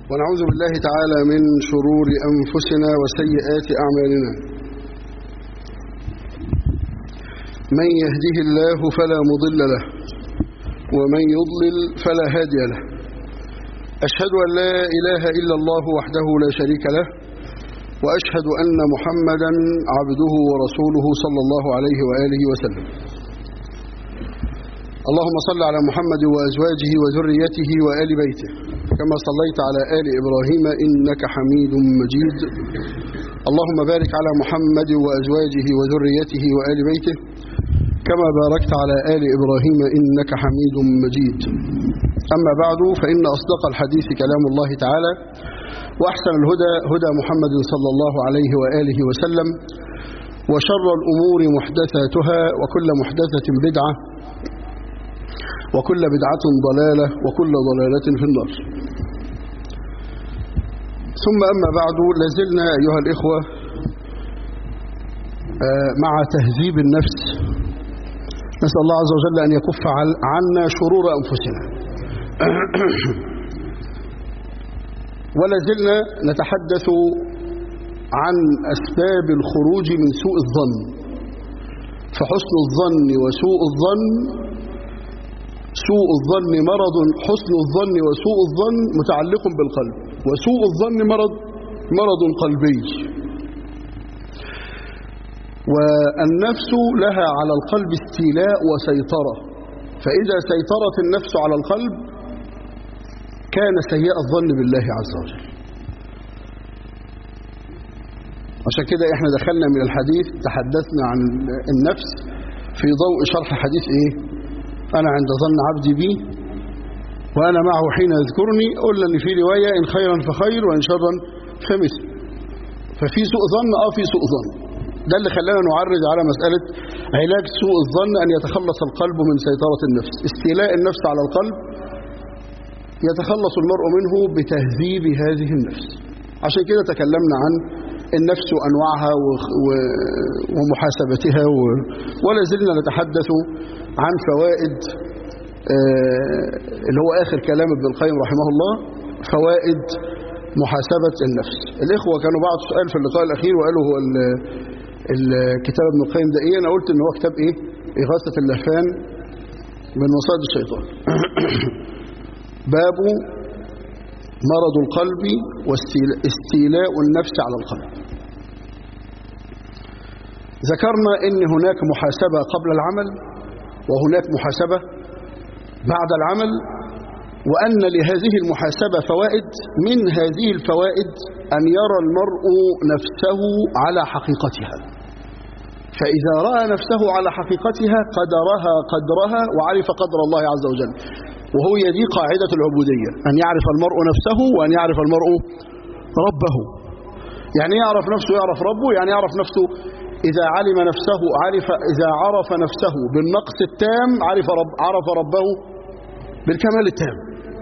ونعوذ بالله تعالى من شرور أنفسنا وسيئات أعمالنا من يهده الله فلا مضل له ومن يضلل فلا هادي له أشهد أن لا إله إلا الله وحده لا شريك له وأشهد أن محمدا عبده ورسوله صلى الله عليه وآله وسلم اللهم صل على محمد وأزواجه وذريته وآل بيته كما صليت على آل إبراهيم إنك حميد مجيد اللهم بارك على محمد وأزواجه وذريته وآل بيته كما باركت على آل إبراهيم إنك حميد مجيد أما بعد فإن أصدق الحديث كلام الله تعالى وأحسن الهدى هدى محمد صلى الله عليه وآله وسلم وشر الأمور محدثاتها وكل محدثة بدعة وكل بدعة ضلالة وكل ضلالة في النار ثم أما بعد لازلنا أيها الإخوة مع تهذيب النفس نسأل الله عز وجل أن يكف عنا شرور أنفسنا ولازلنا نتحدث عن أسباب الخروج من سوء الظن فحسن الظن وسوء الظن سوء الظن مرض حسن الظن وسوء الظن متعلق بالقلب وسوء الظن مرض مرض قلبي والنفس لها على القلب استيلاء وسيطرة فإذا سيطرت النفس على القلب كان سيء الظن بالله عز وجل عشان كده احنا دخلنا من الحديث تحدثنا عن النفس في ضوء شرح حديث ايه أنا عند ظن عبدي بي وأنا معه حين يذكرني قلنا أن في رواية إن خيرا فخير وإن شرا فمثل ففي سوء ظن آه في سوء ظن ده اللي خلانا نعرض على مسألة علاج سوء الظن أن يتخلص القلب من سيطرة النفس استيلاء النفس على القلب يتخلص المرء منه بتهذيب هذه النفس عشان كده تكلمنا عن النفس وأنواعها ومحاسبتها ولا زلنا نتحدث عن فوائد اللي هو آخر كلام ابن القيم رحمه الله فوائد محاسبة النفس الإخوة كانوا بعض سؤال في اللقاء الأخير وقالوا هو الكتاب ابن القيم ده إيه أنا قلت إن هو كتاب إيه إغاثة اللهفان من مصائد الشيطان باب مرض القلب واستيلاء النفس على القلب ذكرنا ان هناك محاسبة قبل العمل وهناك محاسبة بعد العمل وأن لهذه المحاسبة فوائد من هذه الفوائد أن يرى المرء نفسه على حقيقتها فإذا رأى نفسه على حقيقتها قدرها قدرها وعرف قدر الله عز وجل وهو دي قاعدة العبودية أن يعرف المرء نفسه وأن يعرف المرء ربه يعني يعرف نفسه يعرف ربه يعني يعرف نفسه إذا علم نفسه عرف إذا عرف نفسه بالنقص التام عرف رب عرف ربه بالكمال التام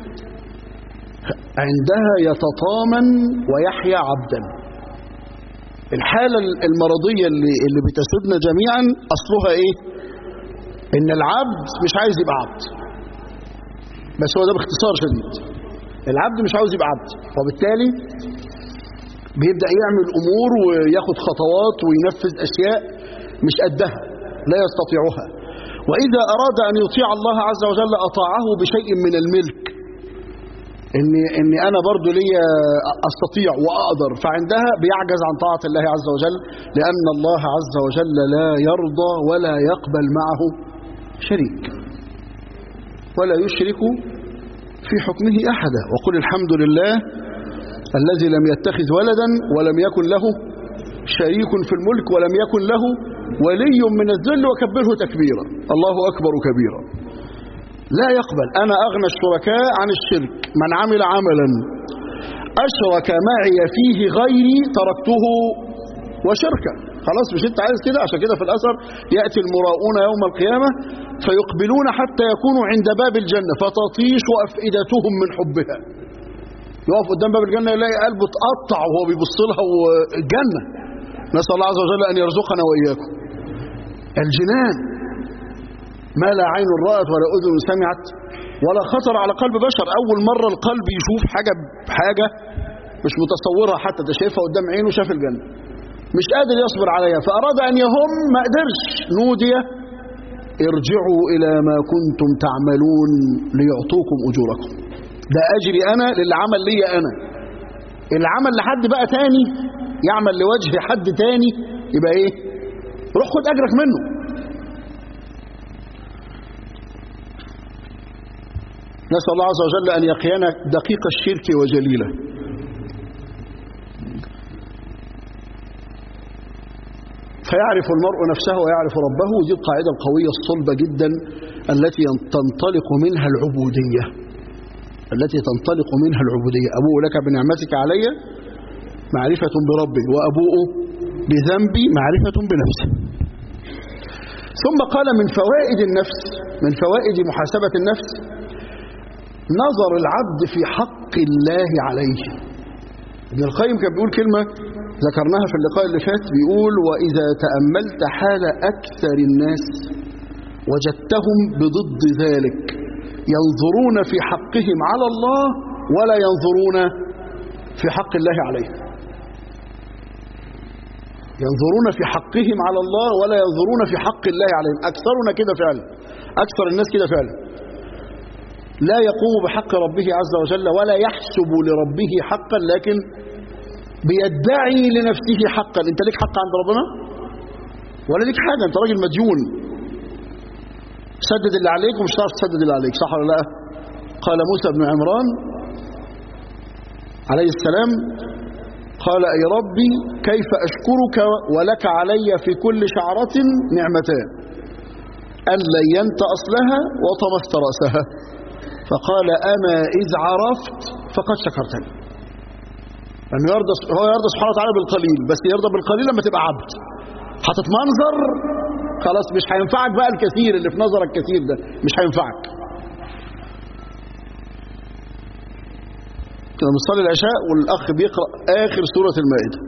عندها يتطامن ويحيا عبدا الحالة المرضية اللي, اللي بتسودنا جميعا أصلها إيه إن العبد مش عايز يبقى عبد بس هو ده باختصار شديد العبد مش عاوز يبقى عبد وبالتالي بيبدأ يعمل أمور وياخد خطوات وينفذ أشياء مش قدها لا يستطيعها وإذا أراد أن يطيع الله عز وجل أطاعه بشيء من الملك إني, إني أنا برضو لي أستطيع وأقدر فعندها بيعجز عن طاعة الله عز وجل لأن الله عز وجل لا يرضى ولا يقبل معه شريك ولا يشرك في حكمه أحدا وقل الحمد لله الذي لم يتخذ ولدا ولم يكن له شريك في الملك ولم يكن له ولي من الذل وكبره تكبيرا الله أكبر كبيرا لا يقبل أنا أغنى الشركاء عن الشرك من عمل عملا أشرك معي فيه غيري تركته وشركه خلاص مش انت عايز كده عشان كده في الأثر يأتي المراؤون يوم القيامة فيقبلون حتى يكونوا عند باب الجنة فتطيش أفئدتهم من حبها يقف قدام باب الجنة يلاقي قلبه اتقطع وهو بيبص لها والجنة نسأل الله عز وجل أن يرزقنا وإياكم الجنان ما لا عين رأت ولا أذن سمعت ولا خطر على قلب بشر أول مرة القلب يشوف حاجة حاجة مش متصورها حتى ده شايفها قدام عينه شاف الجنة مش قادر يصبر عليها فأراد أن يهم ما قدرش نودي ارجعوا إلى ما كنتم تعملون ليعطوكم أجوركم ده أجري أنا للي عمل لي أنا العمل لحد بقى تاني يعمل لوجه حد تاني يبقى ايه روح خد أجرك منه نسأل الله عز وجل أن يقينا دقيق الشرك وجليله فيعرف المرء نفسه ويعرف ربه دي القاعدة القوية الصلبة جدا التي تنطلق منها العبودية التي تنطلق منها العبودية أبوء لك بنعمتك علي معرفة بربي وأبوء بذنبي معرفة بنفسي ثم قال من فوائد النفس من فوائد محاسبة النفس نظر العبد في حق الله عليه ابن القيم كان بيقول كلمة ذكرناها في اللقاء اللي فات بيقول وإذا تأملت حال أكثر الناس وجدتهم بضد ذلك ينظرون في حقهم على الله ولا ينظرون في حق الله عليه ينظرون في حقهم على الله ولا ينظرون في حق الله عليهم أكثرنا كده فعلا أكثر الناس كده فعلا لا يقوم بحق ربه عز وجل ولا يحسب لربه حقا لكن بيدعي لنفسه حقا انت ليك حق عند ربنا ولا ليك حاجة انت راجل مديون سدد اللي عليك ومش هتعرف تسدد اللي عليك صح ولا لا قال موسى بن عمران عليه السلام قال أي ربي كيف أشكرك ولك علي في كل شعرة نعمتان أن لينت أصلها وطمست رأسها فقال أما إذ عرفت فقد شكرتني لأنه يرضى هو يرضى سبحانه وتعالى بالقليل بس يرضى بالقليل لما تبقى عبد هتتمنظر خلاص مش هينفعك بقى الكثير اللي في نظرك كثير ده مش هينفعك كنا بنصلي العشاء والأخ بيقرأ آخر سورة المائدة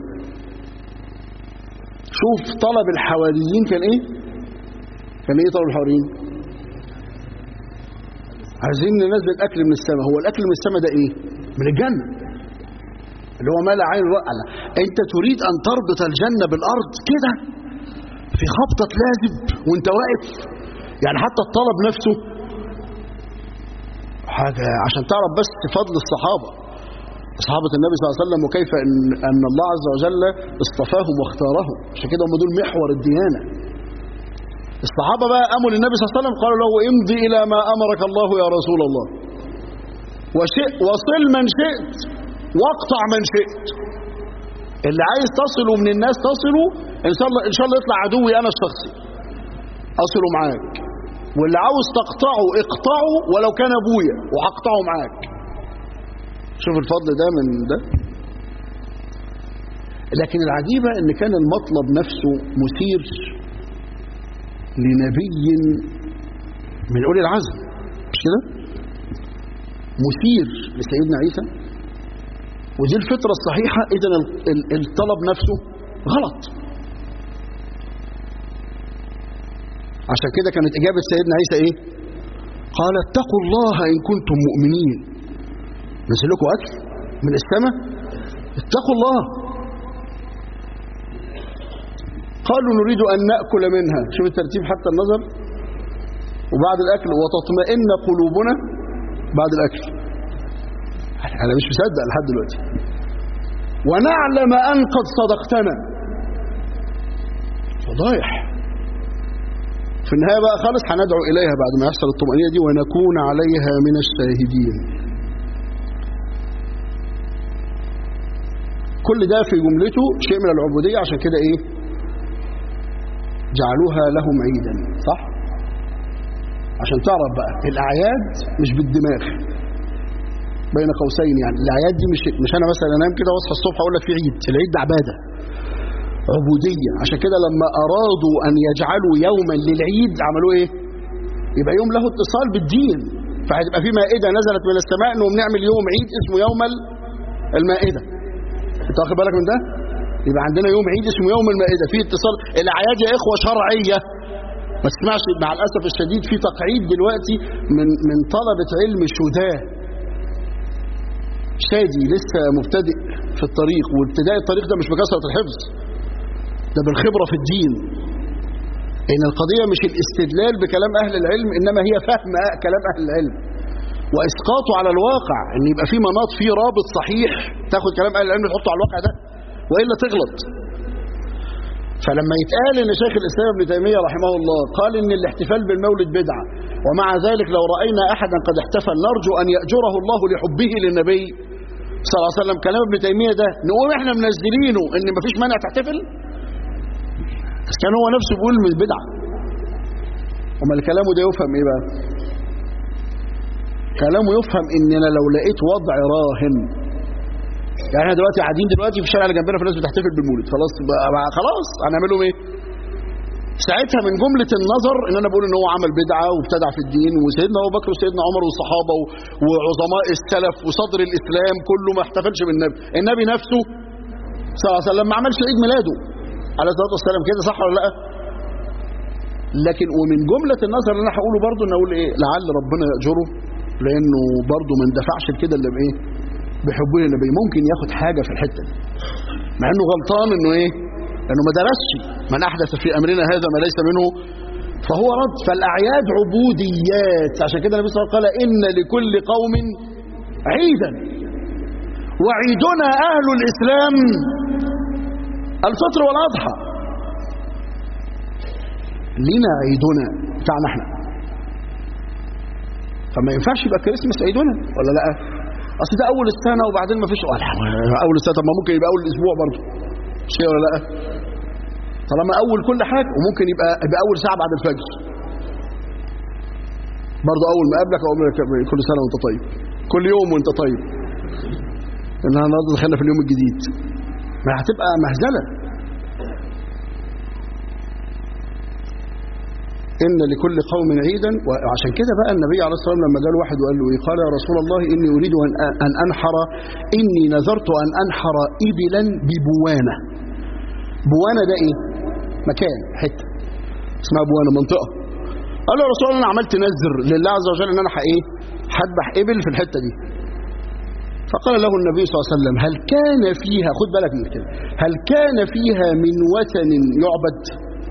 شوف طلب الحواريين كان إيه كان إيه طلب الحواريين عايزين ننزل أكل من السماء هو الأكل من السماء ده إيه من الجنة اللي هو ما لا عين رأى أنت تريد أن تربط الجنة بالأرض كده في خبطة لازب وانت واقف يعني حتى الطلب نفسه حاجة عشان تعرف بس فضل الصحابة أصحابة النبي صلى الله عليه وسلم وكيف أن, أن الله عز وجل اصطفاهم واختارهم عشان كده هم دول محور الديانة الصحابة بقى أموا للنبي صلى الله عليه وسلم قالوا له امضي إلى ما أمرك الله يا رسول الله وشئ وصل من شئت واقطع من شئت اللي عايز تصله من الناس تصله إن شاء الله, إن شاء الله يطلع عدوي أنا الشخصي أصله معاك واللي عاوز تقطعه اقطعه ولو كان أبويا وهقطعه معاك شوف الفضل ده من ده لكن العجيبة ان كان المطلب نفسه مثير لنبي من أولي العزم مش كده مثير لسيدنا عيسى ودي الفطرة الصحيحة إذا الطلب نفسه غلط عشان كده كانت إجابة سيدنا عيسى إيه قال اتقوا الله إن كنتم مؤمنين نزل لكم أكل من السماء اتقوا الله قالوا نريد أن نأكل منها شوف الترتيب حتى النظر وبعد الأكل وتطمئن قلوبنا بعد الأكل أنا مش مصدق لحد دلوقتي ونعلم أن قد صدقتنا فضايح في النهاية بقى خالص هندعو إليها بعد ما يحصل الطمأنينة دي ونكون عليها من الشاهدين كل ده في جملته شيء من العبودية عشان كده إيه جعلوها لهم عيدا صح عشان تعرف بقى الأعياد مش بالدماغ بين قوسين يعني الأعياد دي مش مش أنا مثلا أنام كده واصحى الصبح أقول لك في عيد العيد ده عبادة عبودية عشان كده لما أرادوا أن يجعلوا يوما للعيد عملوا إيه يبقى يوم له اتصال بالدين فهتبقى في مائدة نزلت من السماء انهم نعمل يوم عيد اسمه يوم المائدة انت واخد بالك من ده يبقى عندنا يوم عيد اسمه يوم المائدة فيه اتصال الأعياد يا إخوة شرعية ما تسمعش مع الاسف الشديد في تقعيد دلوقتي من من طلبه علم شذاه شادي لسه مبتدئ في الطريق وابتداء الطريق ده مش بكثره الحفظ ده بالخبره في الدين ان القضيه مش الاستدلال بكلام اهل العلم انما هي فهم كلام اهل العلم واسقاطه على الواقع ان يبقى في مناط فيه رابط صحيح تاخد كلام اهل العلم تحطه على الواقع ده والا تغلط فلما يتقال ان شيخ الاسلام ابن تيميه رحمه الله قال ان الاحتفال بالمولد بدعه ومع ذلك لو راينا احدا قد احتفل نرجو ان ياجره الله لحبه للنبي صلى الله عليه وسلم كلام ابن تيميه ده نقول احنا منزلينه ان مفيش مانع تحتفل بس كان هو نفسه بيقول من بدعه امال كلامه ده يفهم ايه بقى كلامه يفهم ان انا لو لقيت وضع راهن يعني احنا دلوقتي قاعدين دلوقتي في الشارع اللي جنبنا في ناس بتحتفل بالمولد خلاص بقى بقى خلاص هنعمل لهم ايه ساعتها من جملة النظر ان انا بقول ان هو عمل بدعة وابتدع في الدين وسيدنا ابو بكر وسيدنا عمر والصحابة وعظماء السلف وصدر الاسلام كله ما احتفلش بالنبي النبي نفسه صلى الله عليه وسلم ما عملش عيد ميلاده عليه الصلاة والسلام كده صح ولا لا لكن ومن جملة النظر اللي انا هقوله برضه ان اقول ايه لعل ربنا يأجره لانه برضه ما اندفعش كده الا بايه بحبه للنبي ممكن ياخد حاجة في الحتة دي مع انه غلطان انه ايه لانه ما درسش من احدث في امرنا هذا ما ليس منه فهو رد فالاعياد عبوديات عشان كده النبي صلى الله عليه وسلم قال ان لكل قوم عيدا وعيدنا اهل الاسلام الفطر والاضحى لنا عيدنا بتاعنا احنا فما ينفعش يبقى كريسماس عيدنا ولا لا اصل ده اول السنه وبعدين ما فيش اول السنه طب ما ممكن يبقى اول الاسبوع برضه مش كده ولا لا طالما اول كل حاجه وممكن يبقى يبقى اول ساعه بعد الفجر برضه اول ما اقابلك اقول لك كل سنه وانت طيب كل يوم وانت طيب انها النهارده دخلنا في اليوم الجديد ما هتبقى مهزله إن لكل قوم عيدا وعشان كده بقى النبي عليه الصلاة والسلام لما جاء واحد وقال له إيه قال يا رسول الله إني أريد أن أن أنحر إني نذرت أن أنحر إبلا ببوانة بوانة ده إيه مكان حتة اسمها بوانة منطقة قال له يا رسول الله أنا عملت نذر لله عز وجل إن أنا إيه هذبح إبل في الحتة دي فقال له النبي صلى الله عليه وسلم هل كان فيها خد بالك من كده هل كان فيها من وثن يعبد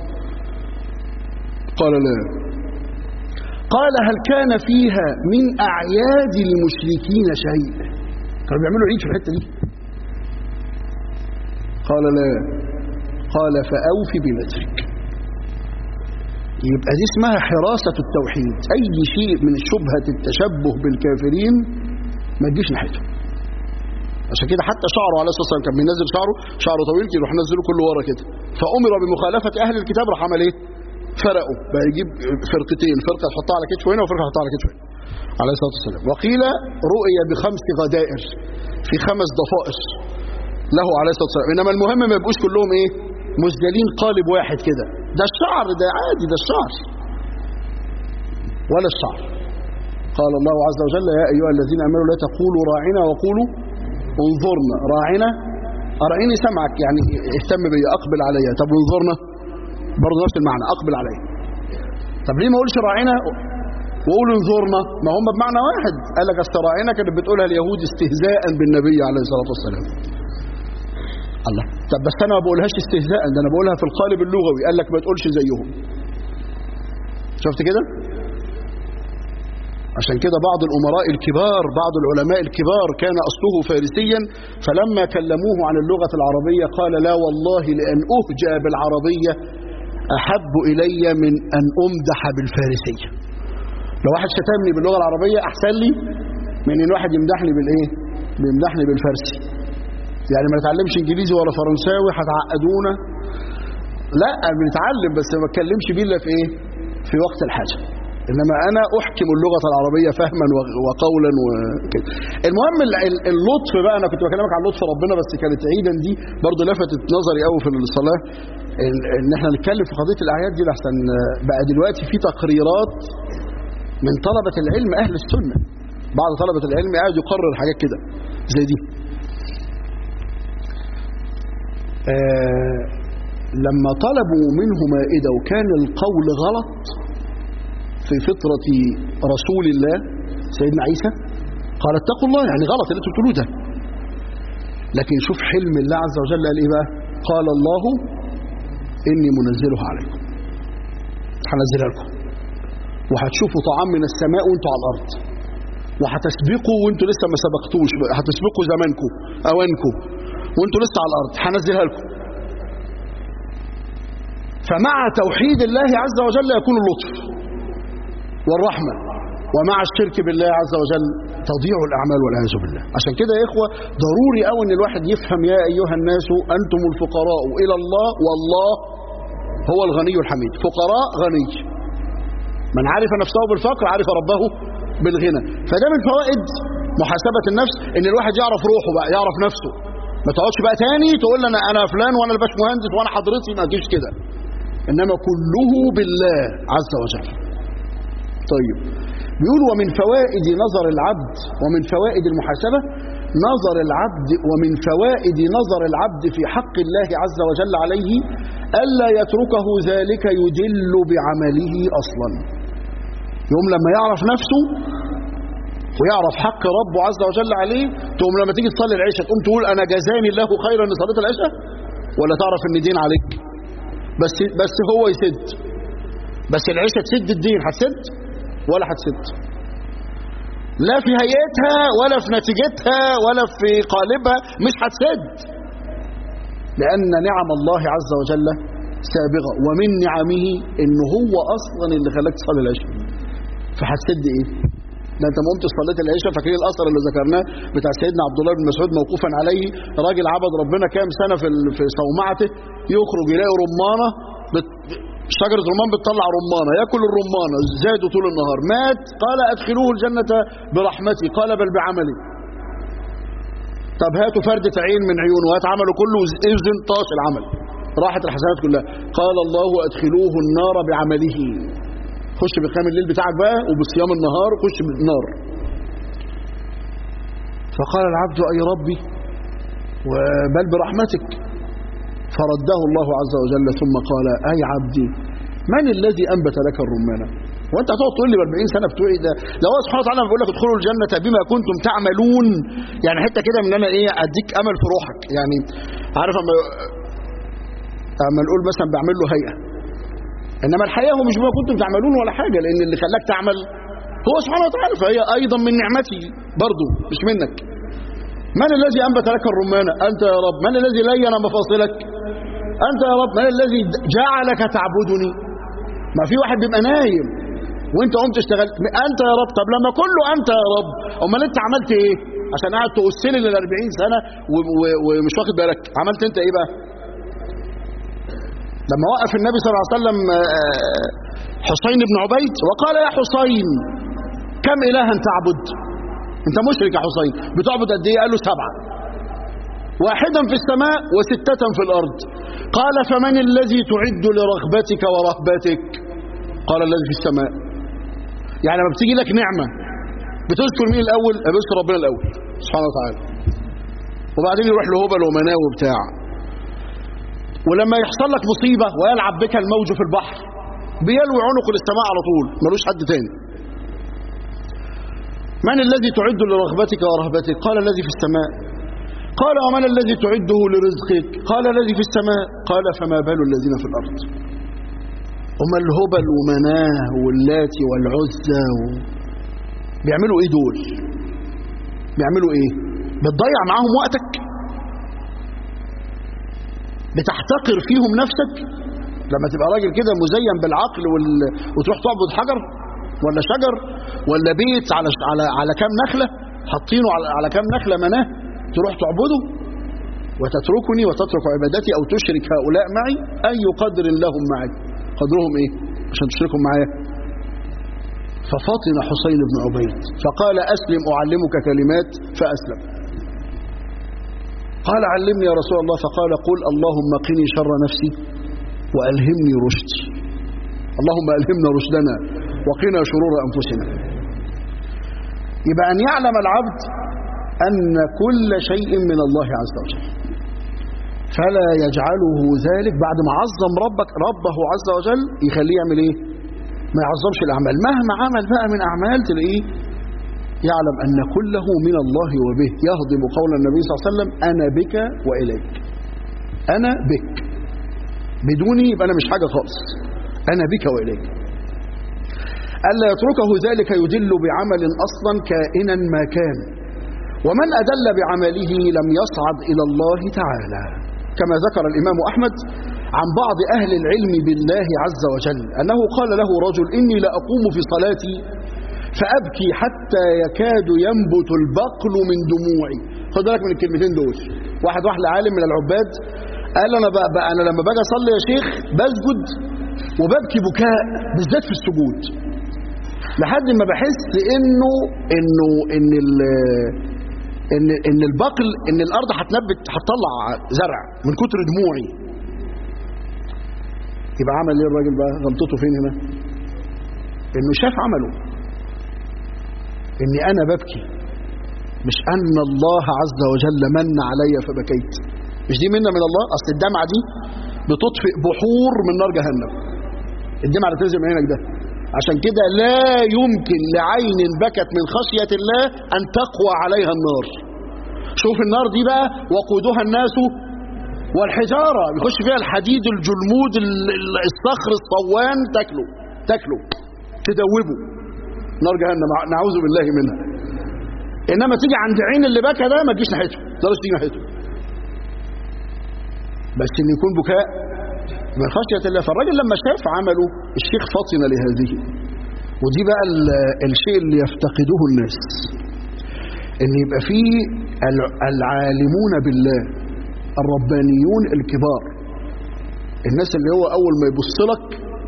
قال لا قال هل كان فيها من أعياد المشركين شيء كانوا بيعملوا عيد في الحتة دي قال لا قال فأوف بنذرك يبقى دي اسمها حراسة التوحيد أي شيء من شبهة التشبه بالكافرين ما تجيش ناحيته عشان كده حتى شعره عليه الصلاه والسلام كان بينزل شعره شعره طويل كده يروح نزله كله ورا كده فامر بمخالفه اهل الكتاب راح عمل ايه فرقوا بقى يجيب فرقتين فرقه تحطها على كتفه هنا وفرقه تحطها على كتفه هنا عليه الصلاه والسلام وقيل رؤي بخمس غدائر في خمس ضفائر له عليه الصلاه والسلام انما المهم ما يبقوش كلهم ايه مسدلين قالب واحد كده ده الشعر ده عادي ده الشعر ولا الشعر قال الله عز وجل يا ايها الذين امنوا لا تقولوا راعنا وقولوا انظرنا راعنا أرعيني سمعك يعني اهتم بي أقبل عليا طب انظرنا برضه نفس المعنى أقبل عليا طب ليه ما أقولش راعنا وأقول انظرنا ما هم بمعنى واحد قال لك أصل راعنا كانت بتقولها اليهود استهزاء بالنبي عليه الصلاة والسلام الله طب بس أنا ما بقولهاش استهزاء ده أنا بقولها في القالب اللغوي قال لك ما تقولش زيهم شفت كده عشان كده بعض الأمراء الكبار بعض العلماء الكبار كان أصله فارسيا فلما كلموه عن اللغة العربية قال لا والله لأن أهجى بالعربية أحب إلي من أن أمدح بالفارسية لو واحد شتمني باللغة العربية أحسن لي من أن واحد يمدحني بالإيه بيمدحني بالفارسي يعني ما نتعلمش إنجليزي ولا فرنساوي هتعقدونا لا بنتعلم بس ما بتكلمش بيه إلا في إيه في وقت الحاجة انما انا احكم اللغه العربيه فهما وقولا وكده المهم اللطف بقى انا كنت بكلمك عن لطف ربنا بس كانت عيدا دي برضه لفتت نظري قوي في الصلاه ان احنا نتكلم في قضيه الاعياد دي لحسن بقى دلوقتي في تقريرات من طلبه العلم اهل السنه بعض طلبه العلم قاعد يقرر حاجات كده زي دي لما طلبوا منه مائدة وكان القول غلط في فطرة رسول الله سيدنا عيسى قال اتقوا الله يعني غلط اللي انتوا بتقولوه ده لكن شوف حلم الله عز وجل قال ايه بقى قال الله اني منزلها عليكم هنزلها لكم وهتشوفوا طعام من السماء وانتوا على الارض وهتسبقوا وانتوا لسه ما سبقتوش هتسبقوا زمانكم اوانكم وانتوا لسه على الارض هنزلها لكم فمع توحيد الله عز وجل يكون اللطف والرحمة ومع الشرك بالله عز وجل تضيع الأعمال والعياذ بالله عشان كده يا إخوة ضروري أو أن الواحد يفهم يا أيها الناس أنتم الفقراء إلى الله والله هو الغني الحميد فقراء غني من عرف نفسه بالفقر عرف ربه بالغنى فده من فوائد محاسبة النفس ان الواحد يعرف روحه بقى يعرف نفسه ما تقعدش بقى تاني تقول انا انا فلان وانا الباش مهندس وانا حضرتي ما تجيش كده انما كله بالله عز وجل طيب بيقول ومن فوائد نظر العبد ومن فوائد المحاسبة نظر العبد ومن فوائد نظر العبد في حق الله عز وجل عليه ألا يتركه ذلك يدل بعمله أصلا يوم لما يعرف نفسه ويعرف حق ربه عز وجل عليه تقوم لما تيجي تصلي العشاء تقوم تقول أنا جزاني الله خيرا ان صليت العشاء ولا تعرف ان دين عليك بس بس هو يسد بس العشاء تسد الدين هتسد ولا هتسد لا في هيئتها ولا في نتيجتها ولا في قالبها مش هتسد لأن نعم الله عز وجل سابغة ومن نعمه إن هو أصلا اللي خلاك تصلي العشاء فهتسد إيه؟ ده انت ما قمت صليت العشاء فاكرين الاثر اللي ذكرناه بتاع سيدنا عبد الله بن مسعود موقوفا عليه راجل عبد ربنا كام سنه في في صومعته يخرج يلاقي رمانه بت... شجره رمان بتطلع رمانه ياكل الرمانه زادوا طول النهار مات قال ادخلوه الجنه برحمتي قال بل بعملي طب هاتوا فردة عين من عيونه وهات عمله كله اذن طاش العمل راحت الحسنات كلها قال الله ادخلوه النار بعمله خش بقيام الليل بتاعك بقى وبصيام النهار خش بالنار فقال العبد أي ربي بل برحمتك فرده الله عز وجل ثم قال أي عبدي من الذي أنبت لك الرمانة وانت هتقعد تقول لي ب 40 سنه بتوعي ده ده هو سبحانه وتعالى بيقول لك ادخلوا الجنه بما كنتم تعملون يعني حته كده من انا ايه اديك امل في روحك يعني عارف اما اما نقول مثلا بعمل له هيئه انما الحقيقه هو مش بما كنتم تعملون ولا حاجه لان اللي خلاك تعمل هو سبحانه وتعالى فهي ايضا من نعمتي برضه مش منك من الذي انبت لك الرمانه انت يا رب من الذي لين مفاصلك انت يا رب من الذي جعلك تعبدني ما في واحد بيبقى نايم وانت قمت اشتغلت انت يا رب طب لما كله انت يا رب امال انت عملت ايه عشان قاعد تقصني لل 40 سنه ومش واخد بالك عملت انت ايه بقى لما وقف النبي صلى الله عليه وسلم حسين بن عبيد وقال يا حسين كم إلها تعبد انت مشرك يا حسين بتعبد قد ايه قال له سبعة واحدا في السماء وستة في الأرض قال فمن الذي تعد لرغبتك ورهبتك قال الذي في السماء يعني لما بتيجي لك نعمة بتذكر مين الأول بتذكر ربنا الأول سبحانه وتعالى وبعدين يروح لهبل ومناوي وبتاع ولما يحصل لك مصيبة ويلعب بك الموج في البحر بيلوي عنق للسماء على طول ملوش حد تاني من الذي تعد لرغبتك ورهبتك قال الذي في السماء قال ومن الذي تعده لرزقك قال الذي في السماء قال فما بال الذين في الأرض هم الهبل ومناه واللاتي والعزى و... بيعملوا ايه دول بيعملوا ايه بتضيع معاهم وقتك بتحتقر فيهم نفسك لما تبقى راجل كده مزين بالعقل وال... وتروح تعبد حجر ولا شجر ولا بيت على على على كام نخله حاطينه على على كام نخله مناه تروح تعبده وتتركني وتترك عبادتي او تشرك هؤلاء معي اي قدر لهم معي قدرهم ايه عشان تشركهم معايا ففطن حسين بن عبيد فقال اسلم اعلمك كلمات فاسلم قال علمني يا رسول الله فقال قل اللهم قني شر نفسي وألهمني رشدي اللهم ألهمنا رشدنا وقنا شرور أنفسنا يبقى أن يعلم العبد أن كل شيء من الله عز وجل فلا يجعله ذلك بعد ما عظم ربك ربه عز وجل يخليه يعمل ايه ما يعظمش الاعمال مهما عمل بقى من اعمال تلاقيه يعلم ان كله من الله وبه يهضم قول النبي صلى الله عليه وسلم انا بك واليك انا بك بدوني يبقى انا مش حاجه خالص انا بك واليك الا يتركه ذلك يدل بعمل اصلا كائنا ما كان ومن أدل بعمله لم يصعد إلى الله تعالى كما ذكر الإمام أحمد عن بعض أهل العلم بالله عز وجل أنه قال له رجل إني لأقوم في صلاتي فأبكي حتى يكاد ينبت البقل من دموعي خد بالك من الكلمتين دول واحد واحد عالم من العباد قال أنا, بقى بقى أنا لما باجي أصلي يا شيخ بسجد وببكي بكاء بالذات في السجود لحد ما بحس انه انه ان ان ان البقل ان الارض هتنبت هتطلع زرع من كتر دموعي يبقى عمل ايه الراجل بقى غلطته فين هنا انه شاف عمله اني انا ببكي مش ان الله عز وجل من علي فبكيت مش دي منه من الله اصل الدمعه دي بتطفئ بحور من نار جهنم الدمعه اللي تنزل من عينك ده عشان كده لا يمكن لعين بكت من خشية الله أن تقوى عليها النار شوف النار دي بقى وقودها الناس والحجارة بيخش فيها الحديد الجلمود الصخر الصوان تاكله تاكله تدوبه نار جهنم نعوذ بالله منها انما تيجي عند عين اللي بكى ده ما تجيش ناحيته ما تيجي ناحيته بس ان يكون بكاء من خشية الله فالراجل لما شاف عمله الشيخ فطن لهذه ودي بقى الشيء اللي يفتقده الناس ان يبقى فيه العالمون بالله الربانيون الكبار الناس اللي هو اول ما يبص لك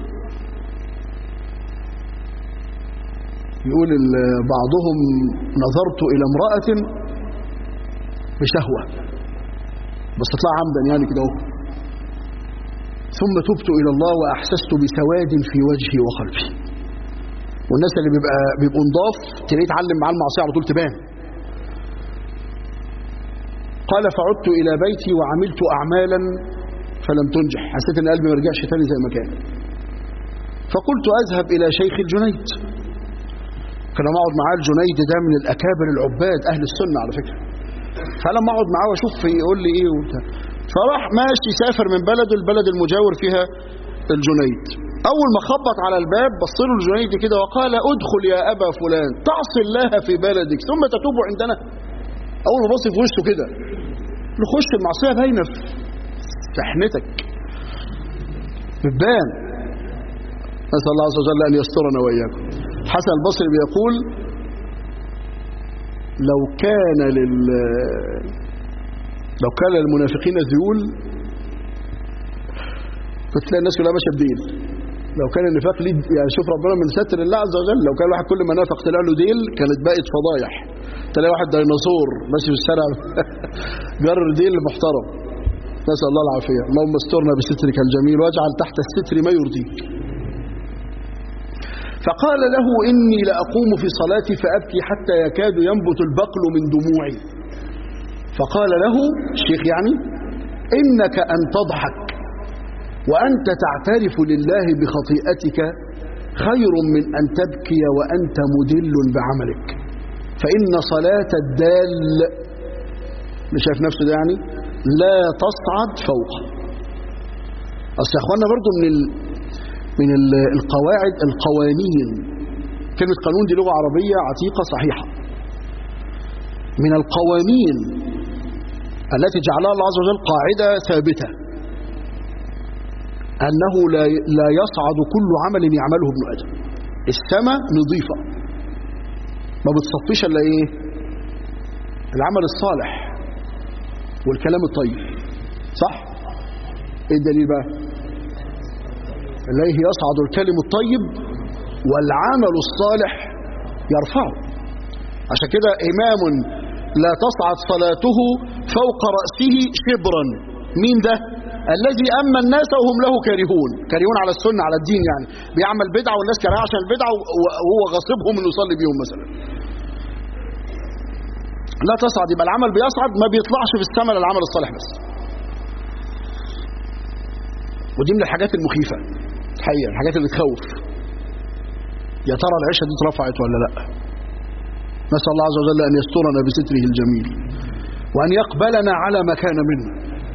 يقول بعضهم نظرت الى امرأة بشهوة بس تطلع عمدا يعني كده اهو ثم تبت إلى الله وأحسست بسواد في وجهي وقلبي والناس اللي بيبقى بيبقوا نضاف تلاقيه يتعلم معاه المعصية على طول تبان قال فعدت إلى بيتي وعملت أعمالا فلم تنجح حسيت إن قلبي ما رجعش تاني زي ما كان فقلت أذهب إلى شيخ الجنيد كان اقعد معاه الجنيد ده من الأكابر العباد أهل السنة على فكرة فلما أقعد معاه وأشوف يقول لي إيه وبتاع فراح ماشي سافر من بلده البلد المجاور فيها الجنيد أول ما خبط على الباب بص له الجنيد كده وقال ادخل يا أبا فلان تعصي الله في بلدك ثم تتوب عندنا أول ما بص في وشه كده نخش المعصية باينة في حنتك بتبان نسأل الله عز وجل أن يسترنا وإياكم حسن البصري بيقول لو كان لل لو كان للمنافقين ذيول كنت تلاقي الناس كلها ماشيه بديل لو كان النفاق ليه يعني شوف ربنا من ستر الله عز وجل لو كان الواحد كل ما نافق طلع له ديل كانت بقت فضايح تلاقي واحد ديناصور ماشي في الشارع جر ديل محترم نسال الله العافيه اللهم استرنا بسترك الجميل واجعل تحت الستر ما يرضيك فقال له إني لأقوم في صلاتي فأبكي حتى يكاد ينبت البقل من دموعي فقال له الشيخ يعني إنك أن تضحك وأنت تعترف لله بخطيئتك خير من أن تبكي وأنت مدل بعملك فإن صلاة الدال مش شايف نفسه ده يعني لا تصعد فوق أصل يا أخوانا برضو من ال... من ال... القواعد القوانين كلمة قانون دي لغة عربية عتيقة صحيحة من القوانين التي جعلها الله عز وجل قاعدة ثابتة أنه لا لا يصعد كل عمل يعمله ابن آدم السماء نظيفة ما بتصفيش إلا إيه العمل الصالح والكلام الطيب صح إيه الدليل بقى إليه يصعد الكلم الطيب والعمل الصالح يرفعه عشان كده إمام لا تصعد صلاته فوق رأسه شبرا مين ده الذي أما الناس وهم له كارهون كارهون على السنة على الدين يعني بيعمل بدعة والناس كارهة عشان البدعة وهو غاصبهم انه يصلي بيهم مثلا لا تصعد يبقى العمل بيصعد ما بيطلعش في السماء للعمل الصالح بس ودي من الحاجات المخيفة الحقيقة الحاجات اللي تخوف يا ترى العيشة دي اترفعت ولا لا نسأل الله عز وجل أن يسترنا بستره الجميل وأن يقبلنا على ما كان منا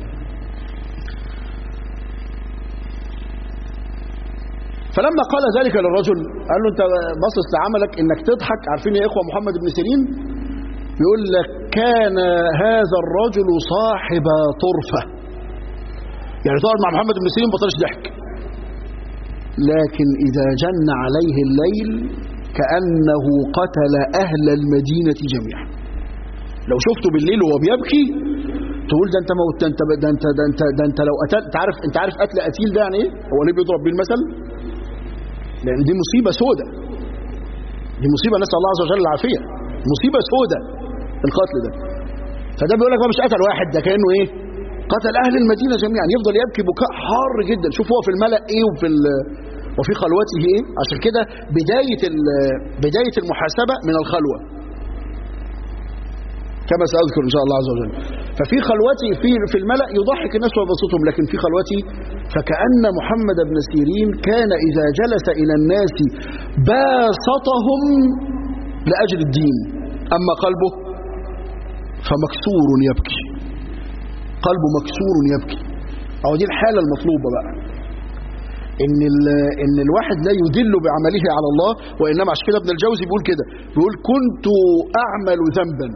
فلما قال ذلك للرجل قال له انت باصص لعملك انك تضحك عارفين يا اخوه محمد بن سيرين يقول لك كان هذا الرجل صاحب طرفه يعني تقعد مع محمد بن سيرين بطلش ضحك لكن اذا جن عليه الليل كانه قتل اهل المدينه جميعا لو شفته بالليل وهو بيبكي تقول ده انت موت ده انت ده انت ده انت, ده انت لو قتل انت عارف انت عارف قتل قتيل ده يعني ايه هو ليه بيضرب بيه المثل لان دي مصيبه سودة دي مصيبه نسال الله عز وجل العافيه مصيبه سودة القتل ده فده بيقول لك ما مش قتل واحد ده كانه ايه قتل اهل المدينه جميعا يفضل يبكي بكاء حار جدا شوف هو في الملأ ايه وفي وفي خلوته ايه عشان كده بدايه بدايه المحاسبه من الخلوه كما سأذكر إن شاء الله عز وجل ففي خلوتي في في الملأ يضحك الناس ويبسطهم لكن في خلوتي فكأن محمد بن سيرين كان إذا جلس إلى الناس باسطهم لأجل الدين أما قلبه فمكسور يبكي قلبه مكسور يبكي أو دي الحالة المطلوبة بقى ان ان الواحد لا يدل بعمله على الله وانما عشان كده ابن الجوزي بيقول كده بيقول كنت اعمل ذنبا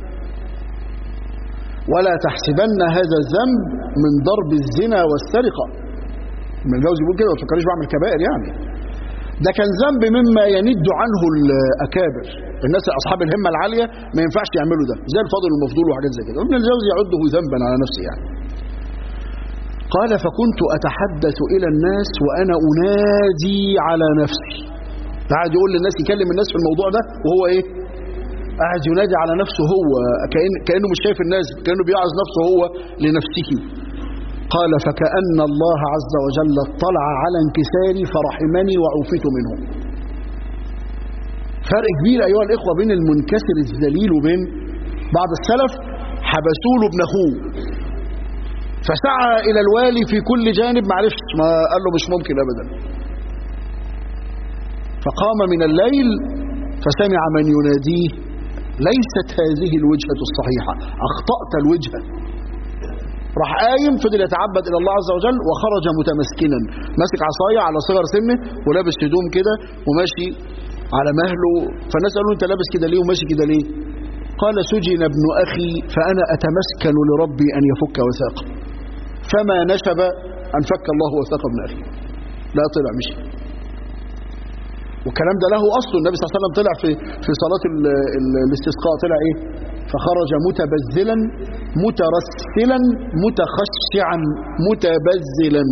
ولا تحسبن هذا الذنب من ضرب الزنا والسرقة ابن الجوزي بيقول كده ما تفكريش بعمل كبائر يعني ده كان ذنب مما يند عنه الأكابر الناس أصحاب الهمة العالية ما ينفعش يعملوا ده زي الفضل والمفضول وحاجات زي كده ابن الجوزي يعده ذنبا على نفسه يعني قال فكنت أتحدث إلى الناس وأنا أنادي على نفسي قاعد يقول للناس يكلم الناس في الموضوع ده وهو إيه قاعد ينادي على نفسه هو كأن كأنه مش شايف الناس كأنه بيعظ نفسه هو لنفسه قال فكأن الله عز وجل اطلع على انكساري فرحمني وعوفيت منه فرق كبير أيها الإخوة بين المنكسر الذليل وبين بعض السلف حبسوا له ابن أخوه فسعى إلى الوالي في كل جانب معرفش ما قال له مش ممكن أبدا فقام من الليل فسمع من يناديه ليست هذه الوجهة الصحيحة أخطأت الوجهة راح قايم فضل يتعبد إلى الله عز وجل وخرج متمسكنا ماسك عصاية على صغر سنه ولابس هدوم كده وماشي على مهله فالناس قالوا انت لابس كده ليه وماشي كده ليه قال سجن ابن أخي فأنا أتمسكن لربي أن يفك وثاقه فما نشب أن فك الله وثاق ابن أخي لا طلع مشي والكلام ده له أصل النبي صلى الله عليه وسلم طلع في في صلاة ال ال الاستسقاء طلع إيه فخرج متبذلا مترسلا متخشعا متبذلا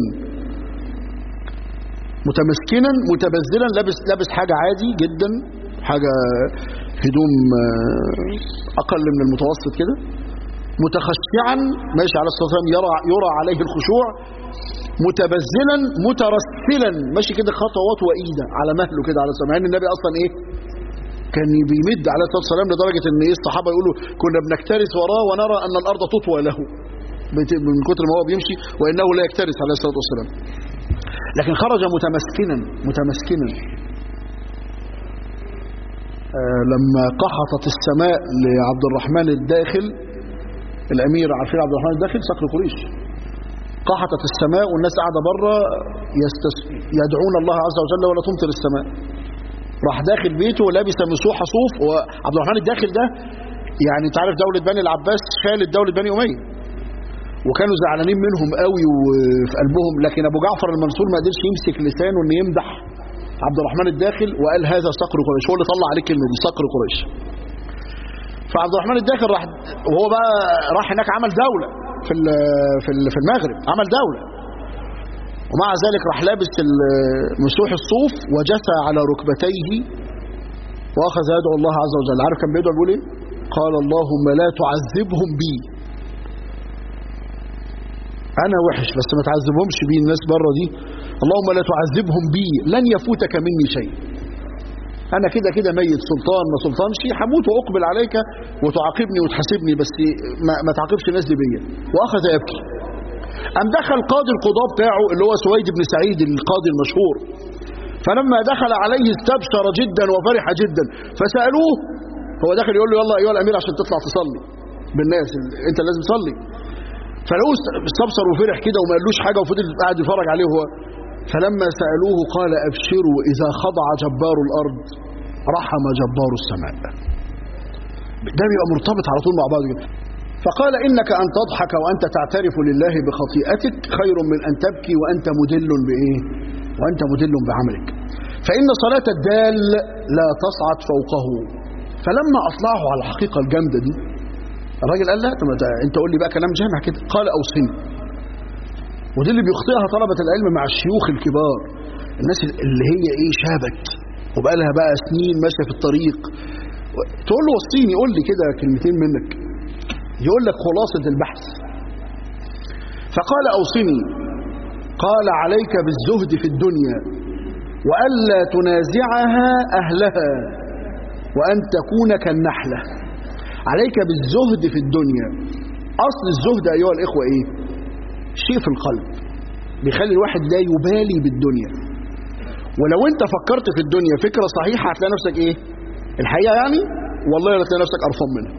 متمسكنا متبذلا لابس لابس حاجة عادي جدا حاجة هدوم أقل من المتوسط كده متخشعا ماشي على الصلاة والسلام يرى, يرى عليه الخشوع متبذلا مترسلا ماشي كده خطوات وإيدة على مهله كده على الصلاة النبي أصلا إيه كان بيمد عليه الصلاة والسلام لدرجة ان ايه الصحابة يقولوا كنا بنكترث وراه ونرى ان الارض تطوى له من كتر ما هو بيمشي وانه لا يكترث عليه الصلاة والسلام لكن خرج متمسكنا متمسكنا آه لما قحطت السماء لعبد الرحمن الداخل الامير عارفين عبد الرحمن الداخل صقر قريش قحطت السماء والناس قاعده بره يستس... يدعون الله عز وجل ولا تمطر السماء راح داخل بيته لابس مسوحه صوف وعبد الرحمن الداخل ده يعني انت عارف دوله بني العباس خالد دوله بني اميه وكانوا زعلانين منهم قوي وفي قلبهم لكن ابو جعفر المنصور ما قدرش يمسك لسانه ان يمدح عبد الرحمن الداخل وقال هذا صقر قريش هو اللي طلع عليه الكلمه دي صقر قريش فعبد الرحمن الداخل راح وهو بقى راح هناك عمل دوله في في في المغرب عمل دوله ومع ذلك راح لابس مسوح الصوف وجثى على ركبتيه واخذ يدعو الله عز وجل عارف كان بيدعو بيقول ايه قال اللهم لا تعذبهم بي انا وحش بس ما تعذبهمش بي الناس بره دي اللهم لا تعذبهم بي لن يفوتك مني شيء انا كده كده ميت سلطان ما سلطانش هموت واقبل عليك وتعاقبني وتحاسبني بس ما, ما تعاقبش الناس دي بيا واخذ يبكي قام دخل قاضي القضاة بتاعه اللي هو سويد بن سعيد القاضي المشهور فلما دخل عليه استبشر جدا وفرح جدا فسألوه هو داخل يقول له يلا أيها الأمير عشان تطلع تصلي بالناس أنت لازم تصلي فلقوه استبصر وفرح كده وما قالوش حاجة وفضل قاعد يتفرج عليه هو فلما سألوه قال أبشروا إذا خضع جبار الأرض رحم جبار السماء ده بيبقى مرتبط على طول مع بعض كده فقال إنك أن تضحك وأنت تعترف لله بخطيئتك خير من أن تبكي وأنت مدل بإيه وأنت مدل بعملك فإن صلاة الدال لا تصعد فوقه فلما أطلعه على الحقيقة الجامدة دي الراجل قال لا طب انت قول لي بقى كلام جامع كده قال أوصني ودي اللي بيخطئها طلبة العلم مع الشيوخ الكبار الناس اللي هي ايه شابت وبقى لها بقى سنين ماشيه في الطريق تقول له وصيني قول لي كده كلمتين منك يقول لك خلاصة البحث فقال أوصني قال عليك بالزهد في الدنيا وألا تنازعها أهلها وأن تكون كالنحلة عليك بالزهد في الدنيا أصل الزهد أيها الإخوة إيه شيء في القلب بيخلي الواحد لا يبالي بالدنيا ولو انت فكرت في الدنيا فكرة صحيحة هتلاقي نفسك ايه الحقيقة يعني والله هتلاقي نفسك قرفان منها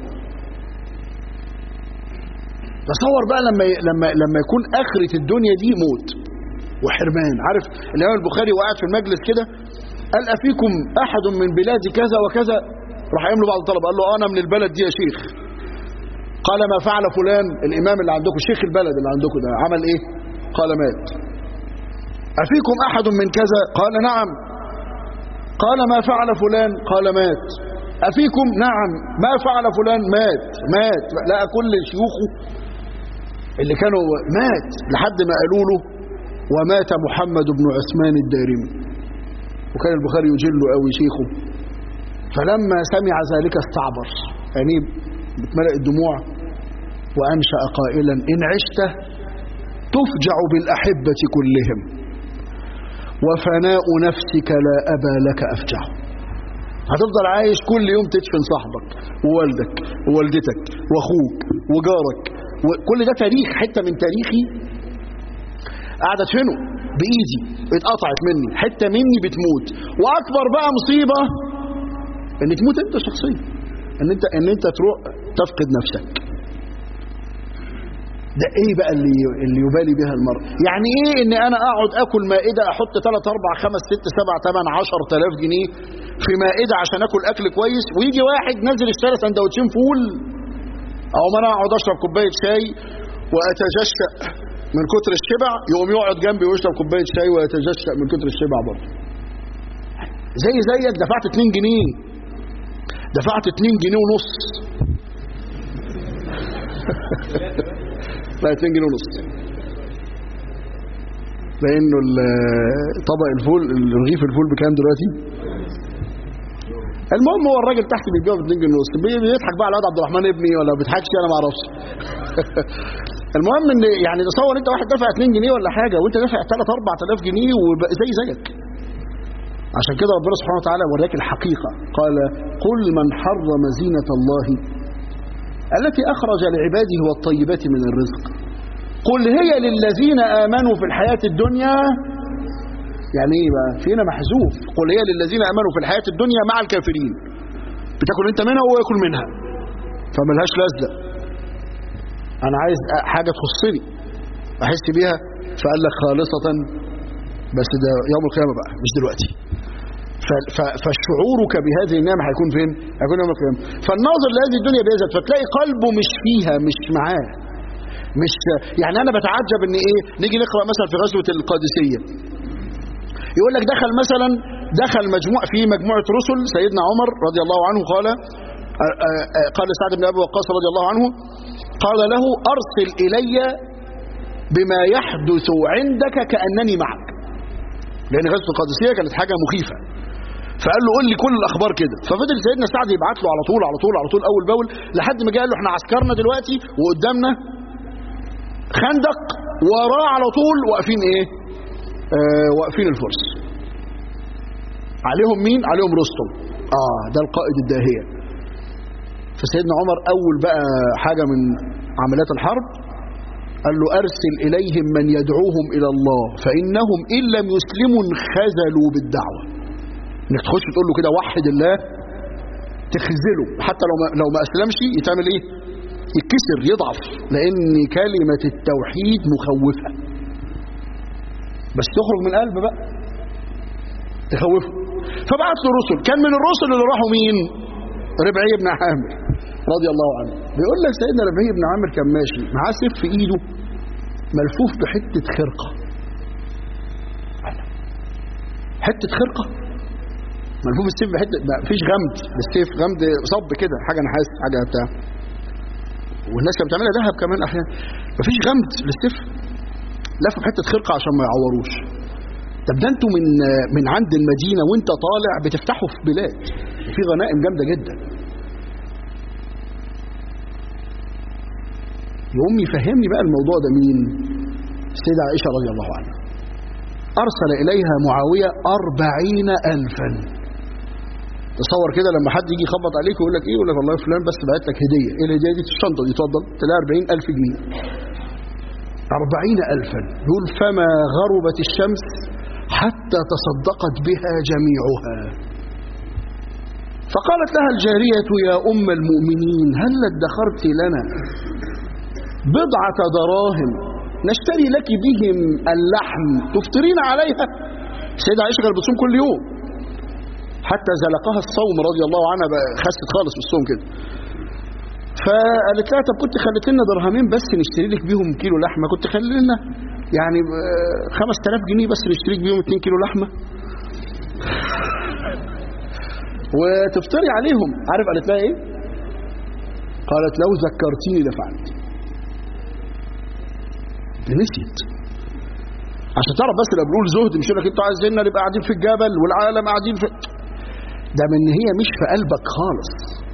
تصور بقى لما لما لما يكون اخرة الدنيا دي موت وحرمان عارف الامام البخاري وقعد في المجلس كده قال افيكم احد من بلاد كذا وكذا راح يعمل بعض الطلبه قال له انا من البلد دي يا شيخ قال ما فعل فلان الامام اللي عندكم شيخ البلد اللي عندكم ده عمل ايه قال مات افيكم احد من كذا قال نعم قال ما فعل فلان قال مات افيكم نعم ما فعل فلان مات مات لقى كل شيوخه اللي كانوا مات لحد ما قالوا له ومات محمد بن عثمان الدارمي وكان البخاري يجله قوي شيخه فلما سمع ذلك استعبر يعني بتملأ الدموع وأنشأ قائلا إن عشت تفجع بالأحبة كلهم وفناء نفسك لا أبا لك أفجع هتفضل عايش كل يوم تدفن صاحبك ووالدك ووالدتك واخوك وجارك وكل ده تاريخ حتة من تاريخي قاعد ادفنه بايدي اتقطعت مني حتة مني بتموت واكبر بقى مصيبة ان تموت انت شخصيا ان انت ان انت تروح تفقد نفسك ده ايه بقى اللي اللي يبالي بها المرء يعني ايه ان انا اقعد اكل مائده احط 3 4 5 6 7 8 10000 جنيه في مائده عشان اكل اكل كويس ويجي واحد نازل اشترى سندوتشين فول او ما انا اقعد اشرب كوبايه شاي واتجشأ من كتر الشبع يقوم يقعد جنبي ويشرب كوبايه شاي ويتجشأ من كتر الشبع برضه زي زيك دفعت 2 جنيه دفعت 2 جنيه ونص لا 2 جنيه ونص لانه طبق الفول رغيف الفول بكام دلوقتي المهم هو الراجل تحت بيبيعه ب 2 جنيه ونص بيضحك بقى على الواد عبد الرحمن ابني ولا ما بيضحكش انا ما اعرفش المهم ان يعني تصور انت واحد دافع 2 جنيه ولا حاجه وانت دافع 3 4000 جنيه وزي زيك عشان كده ربنا سبحانه وتعالى وراك الحقيقه قال قل من حرم زينه الله التي أخرج لعباده والطيبات من الرزق قل هي للذين آمنوا في الحياة الدنيا يعني ايه بقى فينا محذوف قل هي للذين آمنوا في الحياة الدنيا مع الكافرين بتاكل انت منها وهو ياكل منها فملهاش لازمه انا عايز حاجة تخصني احس بيها فقال لك خالصة بس ده يوم القيامة بقى مش دلوقتي فشعورك بهذه النعمة هيكون فين؟ هيكون يوم القيامة فالناظر لهذه الدنيا بيزهد فتلاقي قلبه مش فيها مش معاه مش يعني انا بتعجب ان ايه نيجي نقرا مثلا في غزوه القادسيه يقول لك دخل مثلا دخل مجموع في مجموعه رسل سيدنا عمر رضي الله عنه قال قال سعد بن ابي وقاص رضي الله عنه قال له ارسل الي بما يحدث عندك كانني معك لان غزوه القادسيه كانت حاجه مخيفه فقال له قول لي كل الاخبار كده ففضل سيدنا سعد يبعت له على طول على طول على طول اول باول لحد ما جه قال له احنا عسكرنا دلوقتي وقدامنا خندق وراه على طول واقفين ايه آه واقفين الفرس عليهم مين عليهم رستم اه ده القائد الداهيه فسيدنا عمر اول بقى حاجه من عمليات الحرب قال له أرسل إليهم من يدعوهم إلى الله فإنهم إن لم يسلموا انخذلوا بالدعوة إنك تخش تقول له كده وحد الله تخذله حتى لو ما, لو ما أسلمش يتعمل إيه يتكسر يضعف لأن كلمة التوحيد مخوفة بس تخرج من القلب بقى تخوفه فبعت له رسل كان من الرسل اللي راحوا مين ربعي بن عامر رضي الله عنه بيقول لك سيدنا ربعي بن عامر كان ماشي معاه سيف في ايده ملفوف بحته خرقه حته خرقه ملفوف السيف بحته ما فيش غمد السيف غمد صب كده حاجه نحاس حاجه بتاع والناس كانت بتعملها ذهب كمان احيانا مفيش غمد للسيف لفوا بحته خرقه عشان ما يعوروش طب ده انتوا من من عند المدينه وانت طالع بتفتحوا في بلاد في غنائم جامده جدا يقوم يفهمني بقى الموضوع ده مين السيدة عائشة رضي الله عنها أرسل إليها معاوية أربعين ألفا تصور كده لما حد يجي يخبط عليك ويقول لك إيه يقول لك والله فلان بس بعت لك هدية إيه الهدية دي الشنطة دي اتفضل تلاقي أربعين ألف جنيه أربعين ألفا يقول فما غربت الشمس حتى تصدقت بها جميعها فقالت لها الجارية يا أم المؤمنين هل ادخرت لنا بضعة دراهم نشتري لك بهم اللحم تفطرين عليها السيدة عائشة كانت بتصوم كل يوم حتى زلقها الصوم رضي الله عنها خست خالص من الصوم كده فقالت لها طب كنت خليت لنا درهمين بس نشتري لك بيهم كيلو لحمه كنت خلي لنا يعني 5000 جنيه بس نشتري لك بيهم 2 كيلو لحمه وتفطري عليهم عارف قالت لها ايه قالت لو ذكرتيني لفعلت نسيت عشان تعرف بس اللي بنقول زهد مش لك انتوا عايزيننا نبقى قاعدين في الجبل والعالم قاعدين في ده من هي مش في قلبك خالص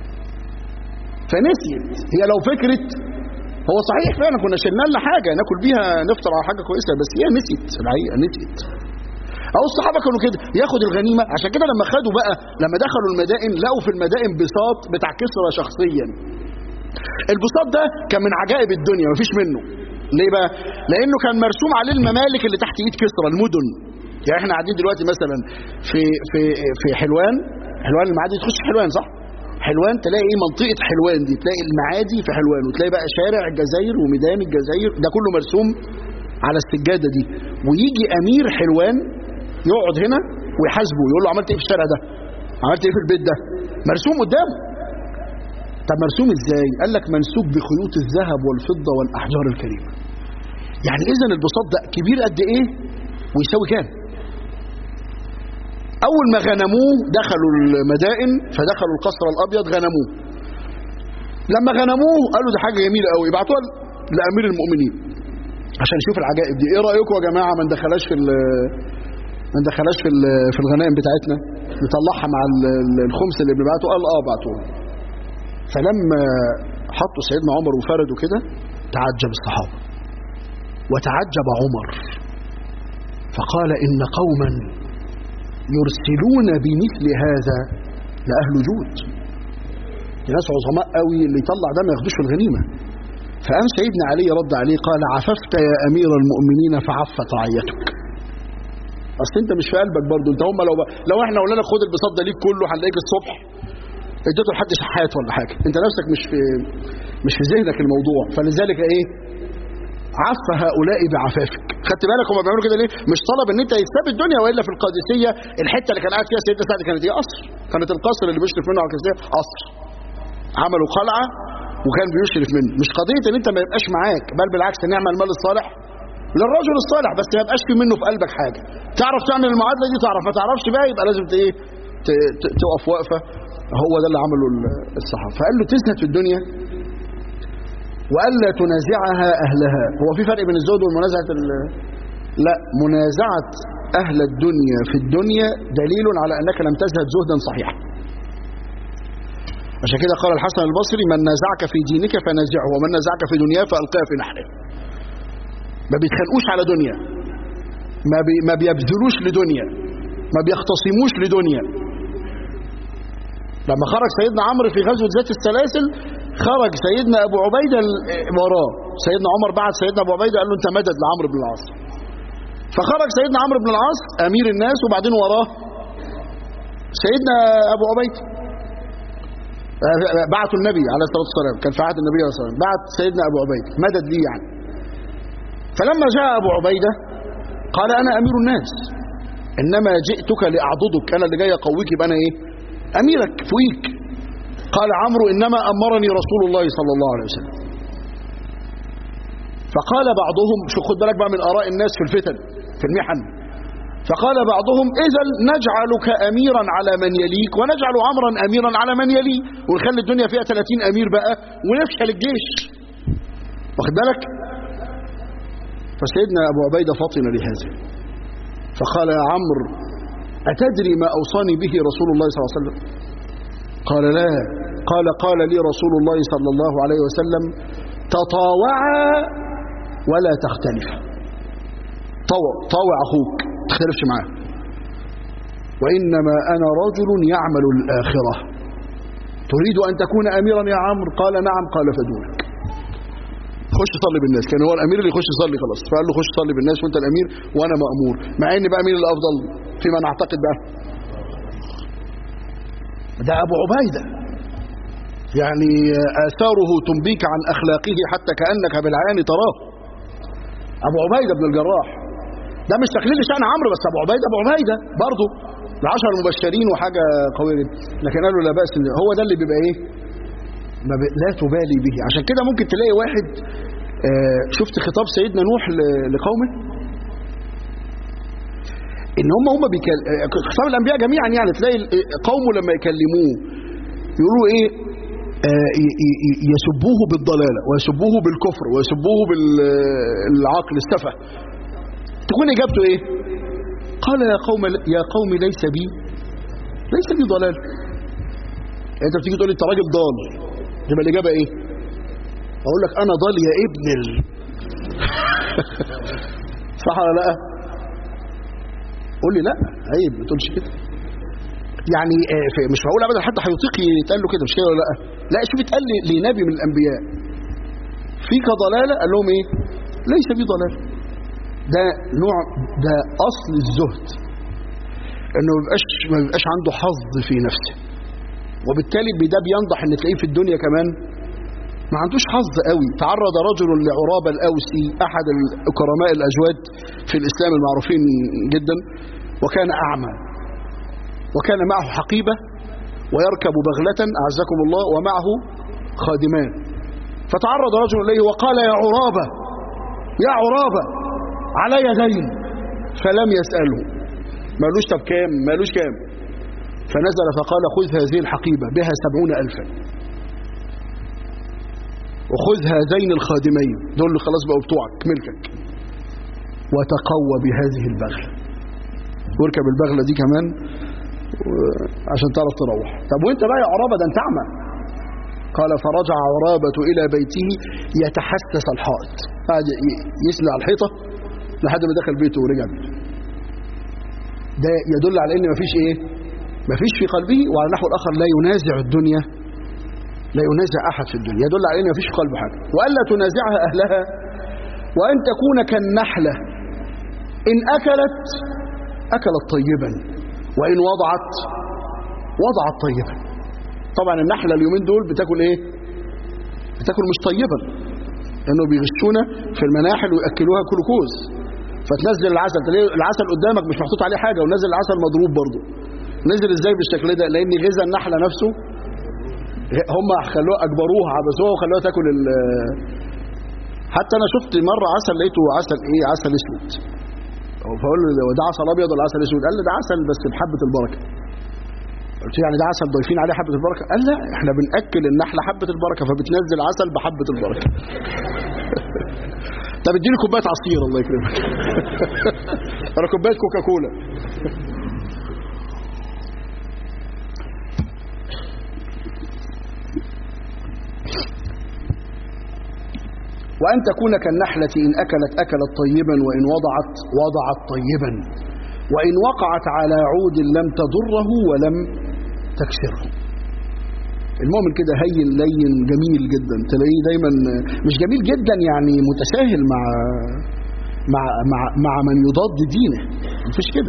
فنسيت هي لو فكرت هو صحيح فعلا كنا شلنا لنا حاجه ناكل بيها نفطر على حاجه كويسه بس هي نسيت الحقيقه نسيت او الصحابه كانوا كده ياخد الغنيمه عشان كده لما خدوا بقى لما دخلوا المدائن لقوا في المدائن بساط بتاع كسرى شخصيا البساط ده كان من عجائب الدنيا مفيش منه ليه بقى لانه كان مرسوم عليه الممالك اللي تحت ايد كسرى المدن يعني احنا قاعدين دلوقتي مثلا في في في حلوان حلوان المعادي تخش في حلوان صح حلوان تلاقي ايه منطقه حلوان دي تلاقي المعادي في حلوان وتلاقي بقى شارع الجزائر وميدان الجزائر ده كله مرسوم على السجاده دي ويجي امير حلوان يقعد هنا ويحاسبه يقول له عملت ايه في الشارع ده عملت ايه في البيت ده مرسوم قدامه طب مرسوم ازاي قال لك منسوب بخيوط الذهب والفضه والاحجار الكريمه يعني اذا البساط ده كبير قد ايه ويساوي كام اول ما غنموه دخلوا المدائن فدخلوا القصر الابيض غنموه لما غنموه قالوا ده حاجه جميله قوي يبعتوها لامير المؤمنين عشان يشوف العجائب دي ايه رايكم يا جماعه ما ندخلهاش في ما ندخلهاش في في الغنائم بتاعتنا نطلعها مع الخمس اللي بنبعته قال اه بعتوه فلما حطوا سيدنا عمر وفردوا كده تعجب الصحابه وتعجب عمر فقال ان قوما يرسلون بمثل هذا لأهل جود ناس عظماء قوي اللي يطلع ده ما ياخدوش في الغنيمة فقام سيدنا علي رد عليه قال عففت يا أمير المؤمنين فعفت رعيتك أصل أنت مش في قلبك برضه أنت هم لو ب... لو إحنا قلنا لك خد البساط ده ليك كله هنلاقيك الصبح اديته لحد شحات ولا حاجة أنت نفسك مش في مش في ذهنك الموضوع فلذلك إيه عف هؤلاء بعفافك خدت بالك هم بيعملوا كده ليه مش طلب ان انت يساب الدنيا والا في القادسيه الحته اللي كان قاعد فيها سيدنا سعد كانت ايه قصر كانت القصر اللي بيشرف منه على القادسيه قصر عملوا قلعه وكان بيشرف منه مش قضيه ان انت ما يبقاش معاك بل بالعكس نعمل المال الصالح للرجل الصالح بس ما يبقاش في منه في قلبك حاجه تعرف تعمل المعادله دي تعرف ما تعرفش بقى يبقى لازم ايه تقف واقفه هو ده اللي عمله الصحابه فقال له تزهد في الدنيا وألا تنازعها أهلها هو في فرق بين الزهد والمنازعة لا منازعة أهل الدنيا في الدنيا دليل على أنك لم تزهد زهدا صحيحا عشان كده قال الحسن البصري من نازعك في دينك فنازعه ومن نازعك في دنياه فألقاه في نحره ما بيتخانقوش على دنيا ما, بي ما بيبذلوش لدنيا ما بيختصموش لدنيا لما خرج سيدنا عمرو في غزوة ذات السلاسل خرج سيدنا أبو عبيدة وراه سيدنا عمر بعت سيدنا ابو عبيده قال له انت مدد لعمرو بن العاص فخرج سيدنا عمرو بن العاص امير الناس وبعدين وراه سيدنا ابو عبيده بعتوا النبي عليه الصلاه والسلام كان في عهد النبي عليه الصلاه والسلام بعت سيدنا ابو عبيده مدد ليه يعني فلما جاء ابو عبيده قال انا امير الناس انما جئتك لاعضدك انا اللي جاي اقويك يبقى انا ايه اميرك فويك قال عمرو انما امرني رسول الله صلى الله عليه وسلم فقال بعضهم شو خد بالك بقى من اراء الناس في الفتن في المحن فقال بعضهم اذا نجعلك اميرا على من يليك ونجعل عمرا اميرا على من يليه ونخلي الدنيا فيها 30 امير بقى ونفشل الجيش واخد بالك فسيدنا ابو عبيده فطن لهذا فقال يا عمرو اتدري ما اوصاني به رسول الله صلى الله عليه وسلم قال لا قال قال لي رسول الله صلى الله عليه وسلم تطاوعا ولا تختلف طوع طوع اخوك تختلفش معاه وانما انا رجل يعمل الاخره تريد ان تكون اميرا يا عمرو قال نعم قال فدونك خش صلي بالناس كان هو الامير اللي يخش يصلي خلاص فقال له خش صلي بالناس وانت الامير وانا مامور مع ان بقى مين الافضل فيما نعتقد بقى ده ابو عبيده يعني اثاره تنبيك عن اخلاقه حتى كانك بالعيان تراه ابو عبيده بن الجراح ده مش تقليل شان عمرو بس ابو عبيده ابو عبيده برضه العشر المبشرين وحاجه قويه جدا لكن قالوا لا باس هو ده اللي بيبقى ايه ما ب... لا تبالي به عشان كده ممكن تلاقي واحد آه شفت خطاب سيدنا نوح ل... لقومه ان هم هم بيكل... خطاب الانبياء جميعا يعني تلاقي قومه لما يكلموه يقولوا ايه آه يسبوه بالضلاله ويسبوه بالكفر ويسبوه بالعقل السفه تكون اجابته ايه قال يا قوم يا قوم ليس بي ليس بي ضلال انت بتيجي تقول لي انت راجل ضال يبقى الاجابه ايه اقول لك انا ضال يا ابن ال... صح ولا لا قول لي لا عيب ما تقولش كده يعني مش معقول ابدا حد هيطيق يتقال له كده مش كده ولا لا لا شوف اتقال لنبي من الانبياء فيك ضلاله قال لهم ايه ليس بي ضلال ده نوع ده اصل الزهد انه ما بيبقاش ما بيبقاش عنده حظ في نفسه وبالتالي ده بينضح ان تلاقيه في الدنيا كمان ما عندوش حظ قوي تعرض رجل لعرابة الأوسي أحد الكرماء الأجواد في الإسلام المعروفين جدا وكان أعمى وكان معه حقيبة ويركب بغلة أعزكم الله ومعه خادمان فتعرض رجل إليه وقال يا عرابة يا عرابة علي دين فلم يسأله مالوش طب كام مالوش كام فنزل فقال خذ هذه الحقيبة بها سبعون ألفا وخذ هذين الخادمين دول اللي خلاص بقوا بتوعك ملكك وتقوى بهذه البغلة واركب البغلة دي كمان عشان تعرف تروح طب وانت بقى يا عرابة ده انت اعمى قال فرجع عرابة إلى بيته يتحسس الحائط قعد يسمع الحيطة لحد ما دخل بيته ورجع بيته ده يدل على ان مفيش ايه مفيش في قلبه وعلى النحو الاخر لا ينازع الدنيا لا ينازع احد في الدنيا يدل على ان مفيش في قلبه حاجه والا تنازعها اهلها وان تكون كالنحله ان اكلت اكلت طيبا وان وضعت وضعت طيبا طبعا النحله اليومين دول بتاكل ايه بتاكل مش طيبا لانه بيغشونا في المناحل وياكلوها كلوكوز فتنزل العسل تلاقي العسل قدامك مش محطوط عليه حاجه ونزل العسل مضروب برضه نزل ازاي بالشكل ده لان غذاء النحله نفسه هم خلوها اجبروها عبسوها وخلوها تاكل ال حتى انا شفت مره عسل لقيته عسل ايه عسل اسود فاقول له ده عسل ابيض ولا عسل اسود قال لي ده عسل بس بحبه البركه قلت له يعني ده عسل ضايفين عليه حبه البركه قال لا احنا بناكل النحله حبه البركه فبتنزل عسل بحبه البركه طب اديني كوبايه عصير الله يكرمك ولا كوبايه كوكاكولا وأن تكون كالنحلة إن أكلت أكلت طيبا وإن وضعت وضعت طيبا وإن وقعت على عود لم تضره ولم تكسره المؤمن كده هين لين جميل جدا تلاقيه دايما مش جميل جدا يعني متساهل مع مع مع مع من يضاد دينه مفيش كده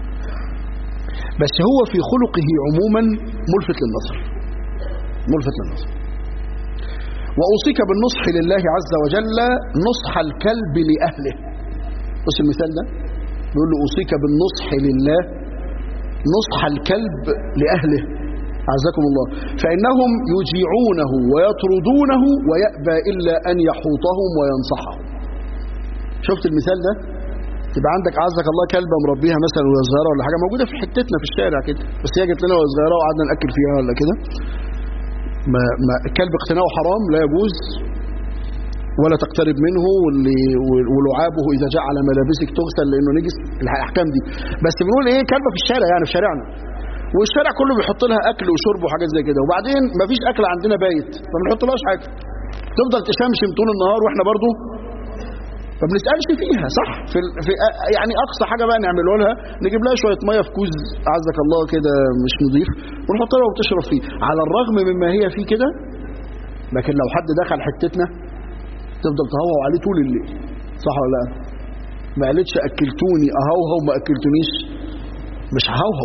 بس هو في خلقه عموما ملفت للنظر ملفت للنظر وأوصيك بالنصح لله عز وجل نصح الكلب لأهله بص المثال ده بيقول له أوصيك بالنصح لله نصح الكلب لأهله عزكم الله فإنهم يجيعونه ويطردونه ويأبى إلا أن يحوطهم وينصحهم شفت المثال ده تبقى عندك عزك الله كلبة مربيها مثلا وهي صغيرة ولا حاجة موجودة في حتتنا في الشارع كده بس هي جت لنا وهي صغيرة وقعدنا نأكل فيها ولا كده ما ما الكلب اقتناؤه حرام لا يجوز ولا تقترب منه واللي ولعابه اذا جاء على ملابسك تغسل لانه نجس الاحكام دي بس بنقول ايه كلبه في الشارع يعني في شارعنا والشارع كله بيحط لها اكل وشرب وحاجات زي كده وبعدين مفيش اكل عندنا بايت فما بنحطلهاش حاجه تفضل تشمشم طول النهار واحنا برضو ما بنسالش فيها صح في, ال... في يعني اقصى حاجه بقى نعمله لها نجيب لها شويه ميه في كوز اعزك الله كده مش نظيف ونحط لها وتشرب فيه على الرغم مما هي فيه كده لكن لو حد دخل حتتنا تفضل تهوهو عليه طول الليل صح ولا لا ما قالتش اكلتوني اهوهو ما اكلتونيش مش ههوهو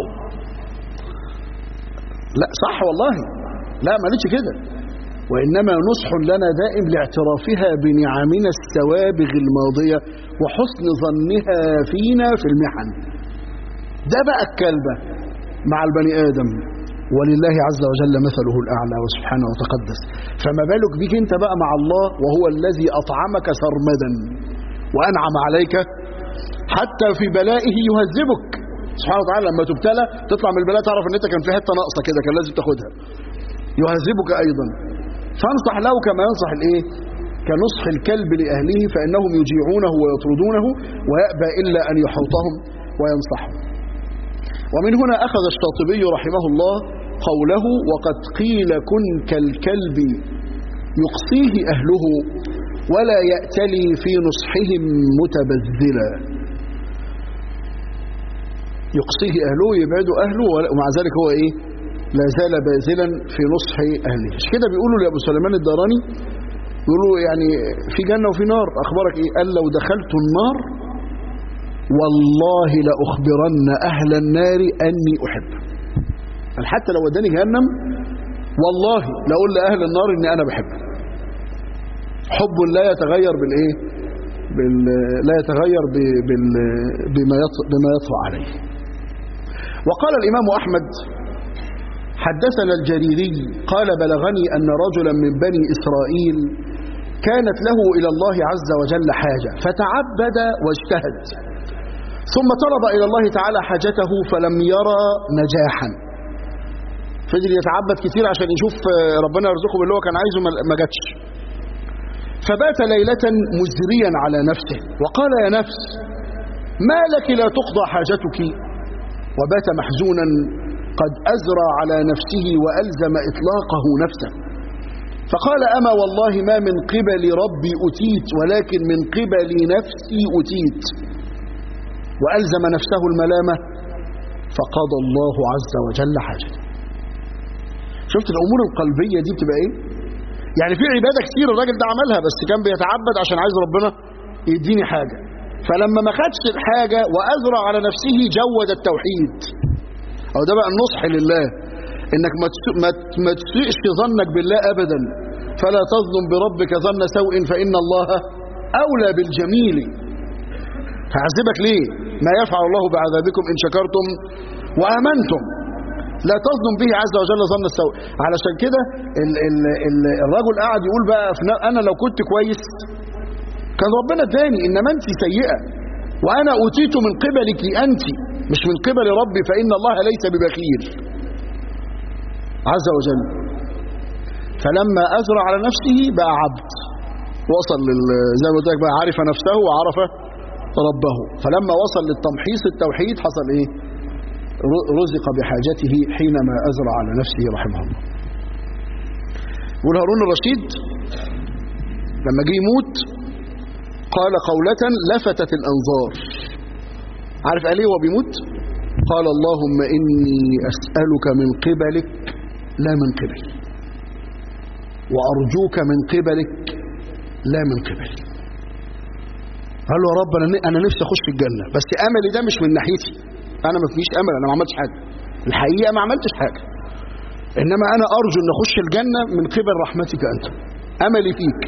لا صح والله لا ما قالتش كده وإنما نصح لنا دائم لاعترافها بنعمنا السوابغ الماضية وحسن ظنها فينا في المحن ده بقى الكلبة مع البني آدم ولله عز وجل مثله الأعلى وسبحانه وتقدس فما بالك بك أنت بقى مع الله وهو الذي أطعمك سرمدا وأنعم عليك حتى في بلائه يهذبك سبحانه وتعالى لما تبتلى تطلع من البلاء تعرف ان انت كان في حته ناقصه كده كان لازم تاخدها يهذبك ايضا فانصح له كما ينصح الايه كنصح الكلب لاهله فانهم يجيعونه ويطردونه ويأبى الا ان يحوطهم وينصحهم ومن هنا اخذ الشاطبي رحمه الله قوله وقد قيل كن كالكلب يقصيه اهله ولا يأتلي في نصحهم متبذلا يقصيه أهله يبعدوا أهله ومع ذلك هو إيه لا زال باذلا في نصح أهله مش كده بيقولوا لأبو سليمان الداراني يقولوا يعني في جنة وفي نار أخبارك إيه قال لو دخلت النار والله لأخبرن أهل النار أني أحب قال حتى لو وداني جهنم والله لأقول لأهل النار أني أنا بحب حب لا يتغير بالإيه بال... لا يتغير ب... بال... بما, يط... بما يطرأ عليه وقال الإمام أحمد حدثنا الجريري قال بلغني أن رجلا من بني إسرائيل كانت له إلى الله عز وجل حاجة فتعبد واجتهد ثم طلب إلى الله تعالى حاجته فلم يرى نجاحا فضل يتعبد كتير عشان يشوف ربنا يرزقه باللي هو كان عايزه ما جاتش فبات ليلة مزريا على نفسه وقال يا نفس ما لك لا تقضى حاجتك وبات محزونا قد أزرى على نفسه وألزم إطلاقه نفسه فقال أما والله ما من قبل ربي أتيت ولكن من قبل نفسي أتيت وألزم نفسه الملامة فقضى الله عز وجل حاجته شفت الأمور القلبية دي بتبقى إيه يعني في عبادة كتير الراجل ده عملها بس كان بيتعبد عشان عايز ربنا يديني حاجة فلما ما خدش الحاجة وأزرع على نفسه جود التوحيد أو ده بقى النصح لله إنك ما تسيئش ظنك بالله أبدا فلا تظلم بربك ظن سوء فإن الله أولى بالجميل هعذبك ليه ما يفعل الله بعذابكم إن شكرتم وآمنتم لا تظلم به عز وجل ظن السوء علشان كده ال ال ال الرجل قاعد يقول بقى انا لو كنت كويس كان ربنا اداني انما انت سيئه وانا اوتيت من قبلك انت مش من قبل ربي فان الله ليس ببخيل عز وجل فلما ازرع على نفسه بقى عبد وصل زي ما قلت لك بقى عرف نفسه وعرف ربه فلما وصل للتمحيص التوحيد حصل ايه رزق بحاجته حينما أزرع على نفسه رحمه الله يقول هارون الرشيد لما جه يموت قال قولة لفتت الأنظار عارف قال ايه وهو بيموت قال اللهم إني أسألك من قبلك لا من قبل وأرجوك من قبلك لا من قبلي قال له يا رب أنا أنا نفسي أخش الجنة بس أملي ده مش من ناحيتي أنا ما فيش أمل أنا ما عملتش حاجة الحقيقة ما عملتش حاجة إنما أنا أرجو أن أخش الجنة من قبل رحمتك أنت أملي فيك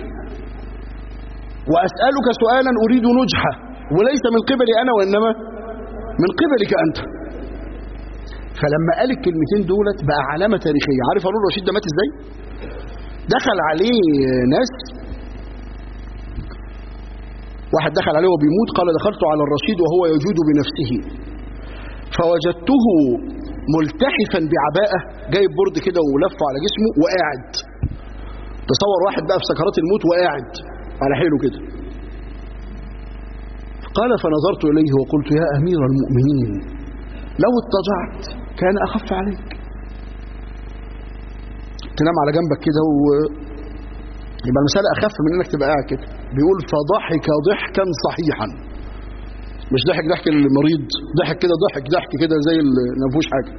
وأسألك سؤالا أريد نجحة وليس من قبلي أنا وإنما من قبلك أنت فلما قال الكلمتين دولت بقى علامة تاريخية عارف هارون الرشيد ده مات ازاي دخل عليه ناس واحد دخل عليه وبيموت قال دخلت على الرشيد وهو يجود بنفسه فوجدته ملتحفا بعباءة جايب برد كده ولفه على جسمه وقاعد تصور واحد بقى في سكرات الموت وقاعد على حيله كده قال فنظرت إليه وقلت يا أمير المؤمنين لو اضطجعت كان أخف عليك تنام على جنبك كده و يبقى المسألة أخف من إنك تبقى قاعد كده بيقول فضحك ضحكا صحيحا مش ضحك ضحك المريض ضحك كده ضحك ضحك كده زي اللي ما فيهوش حاجة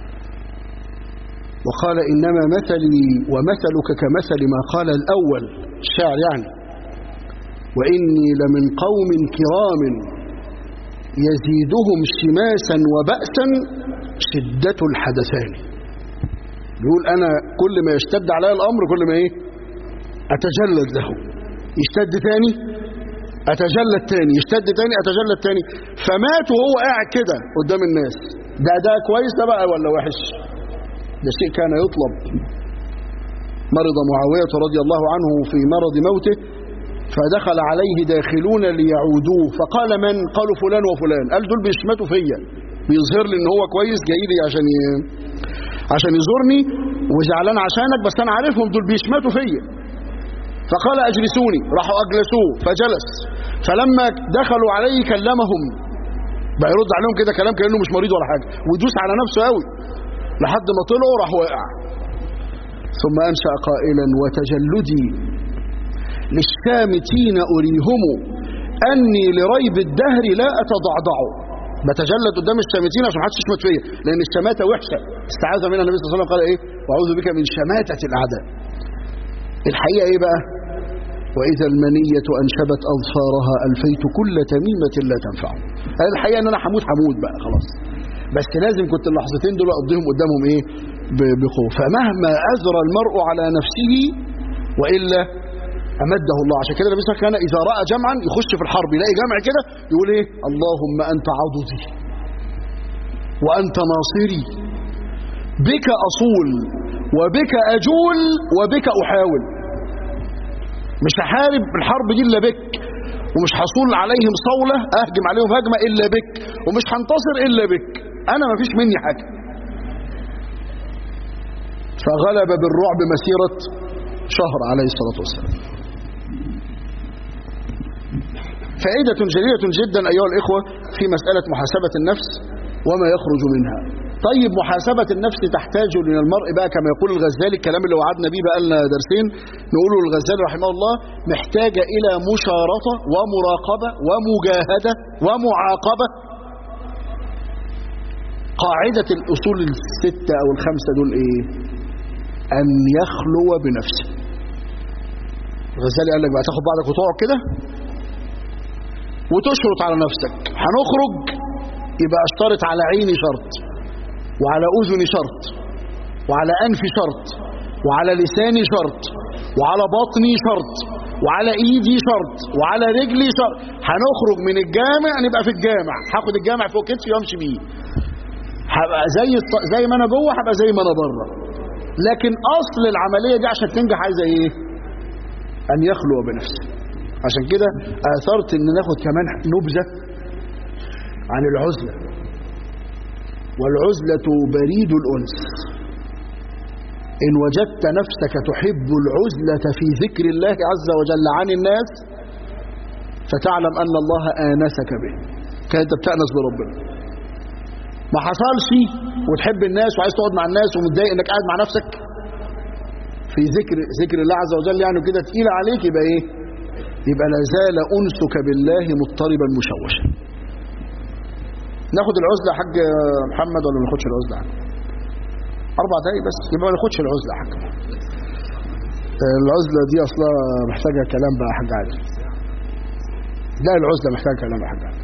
وقال إنما مثلي ومثلك كمثل ما قال الأول الشاعر يعني وإني لمن قوم كرام يزيدهم شماسا وبأسا شدة الحدثان بيقول أنا كل ما يشتد علي الأمر كل ما إيه أتجلد له يشتد تاني أتجلد تاني يشتد تاني أتجلد تاني فمات وهو قاعد كده قدام الناس ده ده كويس ده بقى ولا وحش ده شيء كان يطلب مرض معاوية رضي الله عنه في مرض موته فدخل عليه داخلون ليعودوه فقال من قالوا فلان وفلان قال دول بيشمتوا فيا بيظهر لي ان هو كويس جاي لي عشان ي... عشان يزورني وزعلان عشانك بس انا عارفهم دول بيشمتوا فيا فقال اجلسوني راحوا اجلسوه فجلس فلما دخلوا عليه كلمهم بقى يرد عليهم كده كلام كانه مش مريض ولا حاجه ويدوس على نفسه قوي لحد ما طلعوا راح واقع ثم انشا قائلا وتجلدي للشامتين أريهم أني لريب الدهر لا أتضعضع بتجلد قدام الشامتين عشان محدش يشمت فيا لأن الشماتة وحشة استعاذ منها النبي صلى الله عليه وسلم قال إيه وأعوذ بك من شماتة الأعداء الحقيقة إيه بقى وإذا المنية أنشبت أظفارها ألفيت كل تميمة لا تنفع الحقيقة أن أنا حموت حموت بقى خلاص بس لازم كنت اللحظتين دول أقضيهم قدامهم إيه بقوة فمهما أزرى المرء على نفسه وإلا أمده الله عشان كده النبي صلى الله عليه وسلم كان إذا رأى جمعا يخش في الحرب يلاقي جمع كده يقول إيه اللهم أنت عضدي وأنت ناصري بك أصول وبك أجول وبك أحاول مش هحارب الحرب دي إلا بك ومش حصول عليهم صولة أهجم عليهم هجمة إلا بك ومش هنتصر إلا بك أنا ما فيش مني حاجة فغلب بالرعب مسيرة شهر عليه الصلاة والسلام فائدة جليلة جدا أيها الإخوة في مسألة محاسبة النفس وما يخرج منها طيب محاسبة النفس تحتاج من المرء بقى كما يقول الغزالي الكلام اللي وعدنا بيه بقى لنا درسين نقوله الغزالي رحمه الله محتاجة إلى مشارطة ومراقبة ومجاهدة ومعاقبة قاعدة الأصول الستة أو الخمسة دول إيه أن يخلو بنفسه الغزالي قال لك بقى تاخد بعضك وتقعد كده وتشرط على نفسك هنخرج يبقى اشترط على عيني شرط وعلى اذني شرط وعلى انفي شرط وعلى لساني شرط وعلى بطني شرط وعلى ايدي شرط وعلى رجلي شرط هنخرج من الجامع نبقى في الجامع هاخد الجامع فوق كتفي وامشي بيه هبقى زي الط... زي ما انا جوه هبقى زي ما انا بره لكن اصل العمليه دي عشان تنجح عايزه ايه ان يخلو بنفسه عشان كده اثرت ان ناخد كمان نبذه عن العزله والعزله بريد الانس ان وجدت نفسك تحب العزله في ذكر الله عز وجل عن الناس فتعلم ان الله انسك به كانت بتانس بربنا ما حصلش وتحب الناس وعايز تقعد مع الناس ومتضايق انك قاعد مع نفسك في ذكر ذكر الله عز وجل يعني كده تقيل عليك يبقى ايه يبقى لا زال انسك بالله مضطربا مشوشا ناخد العزله يا حاج محمد ولا ما ناخدش العزله اربع دقايق بس يبقى ما ناخدش العزله يا حاج العزلة دي أصلا محتاجة كلام بقى حاج عادل لا العزلة محتاجة كلام بقى حاج عادل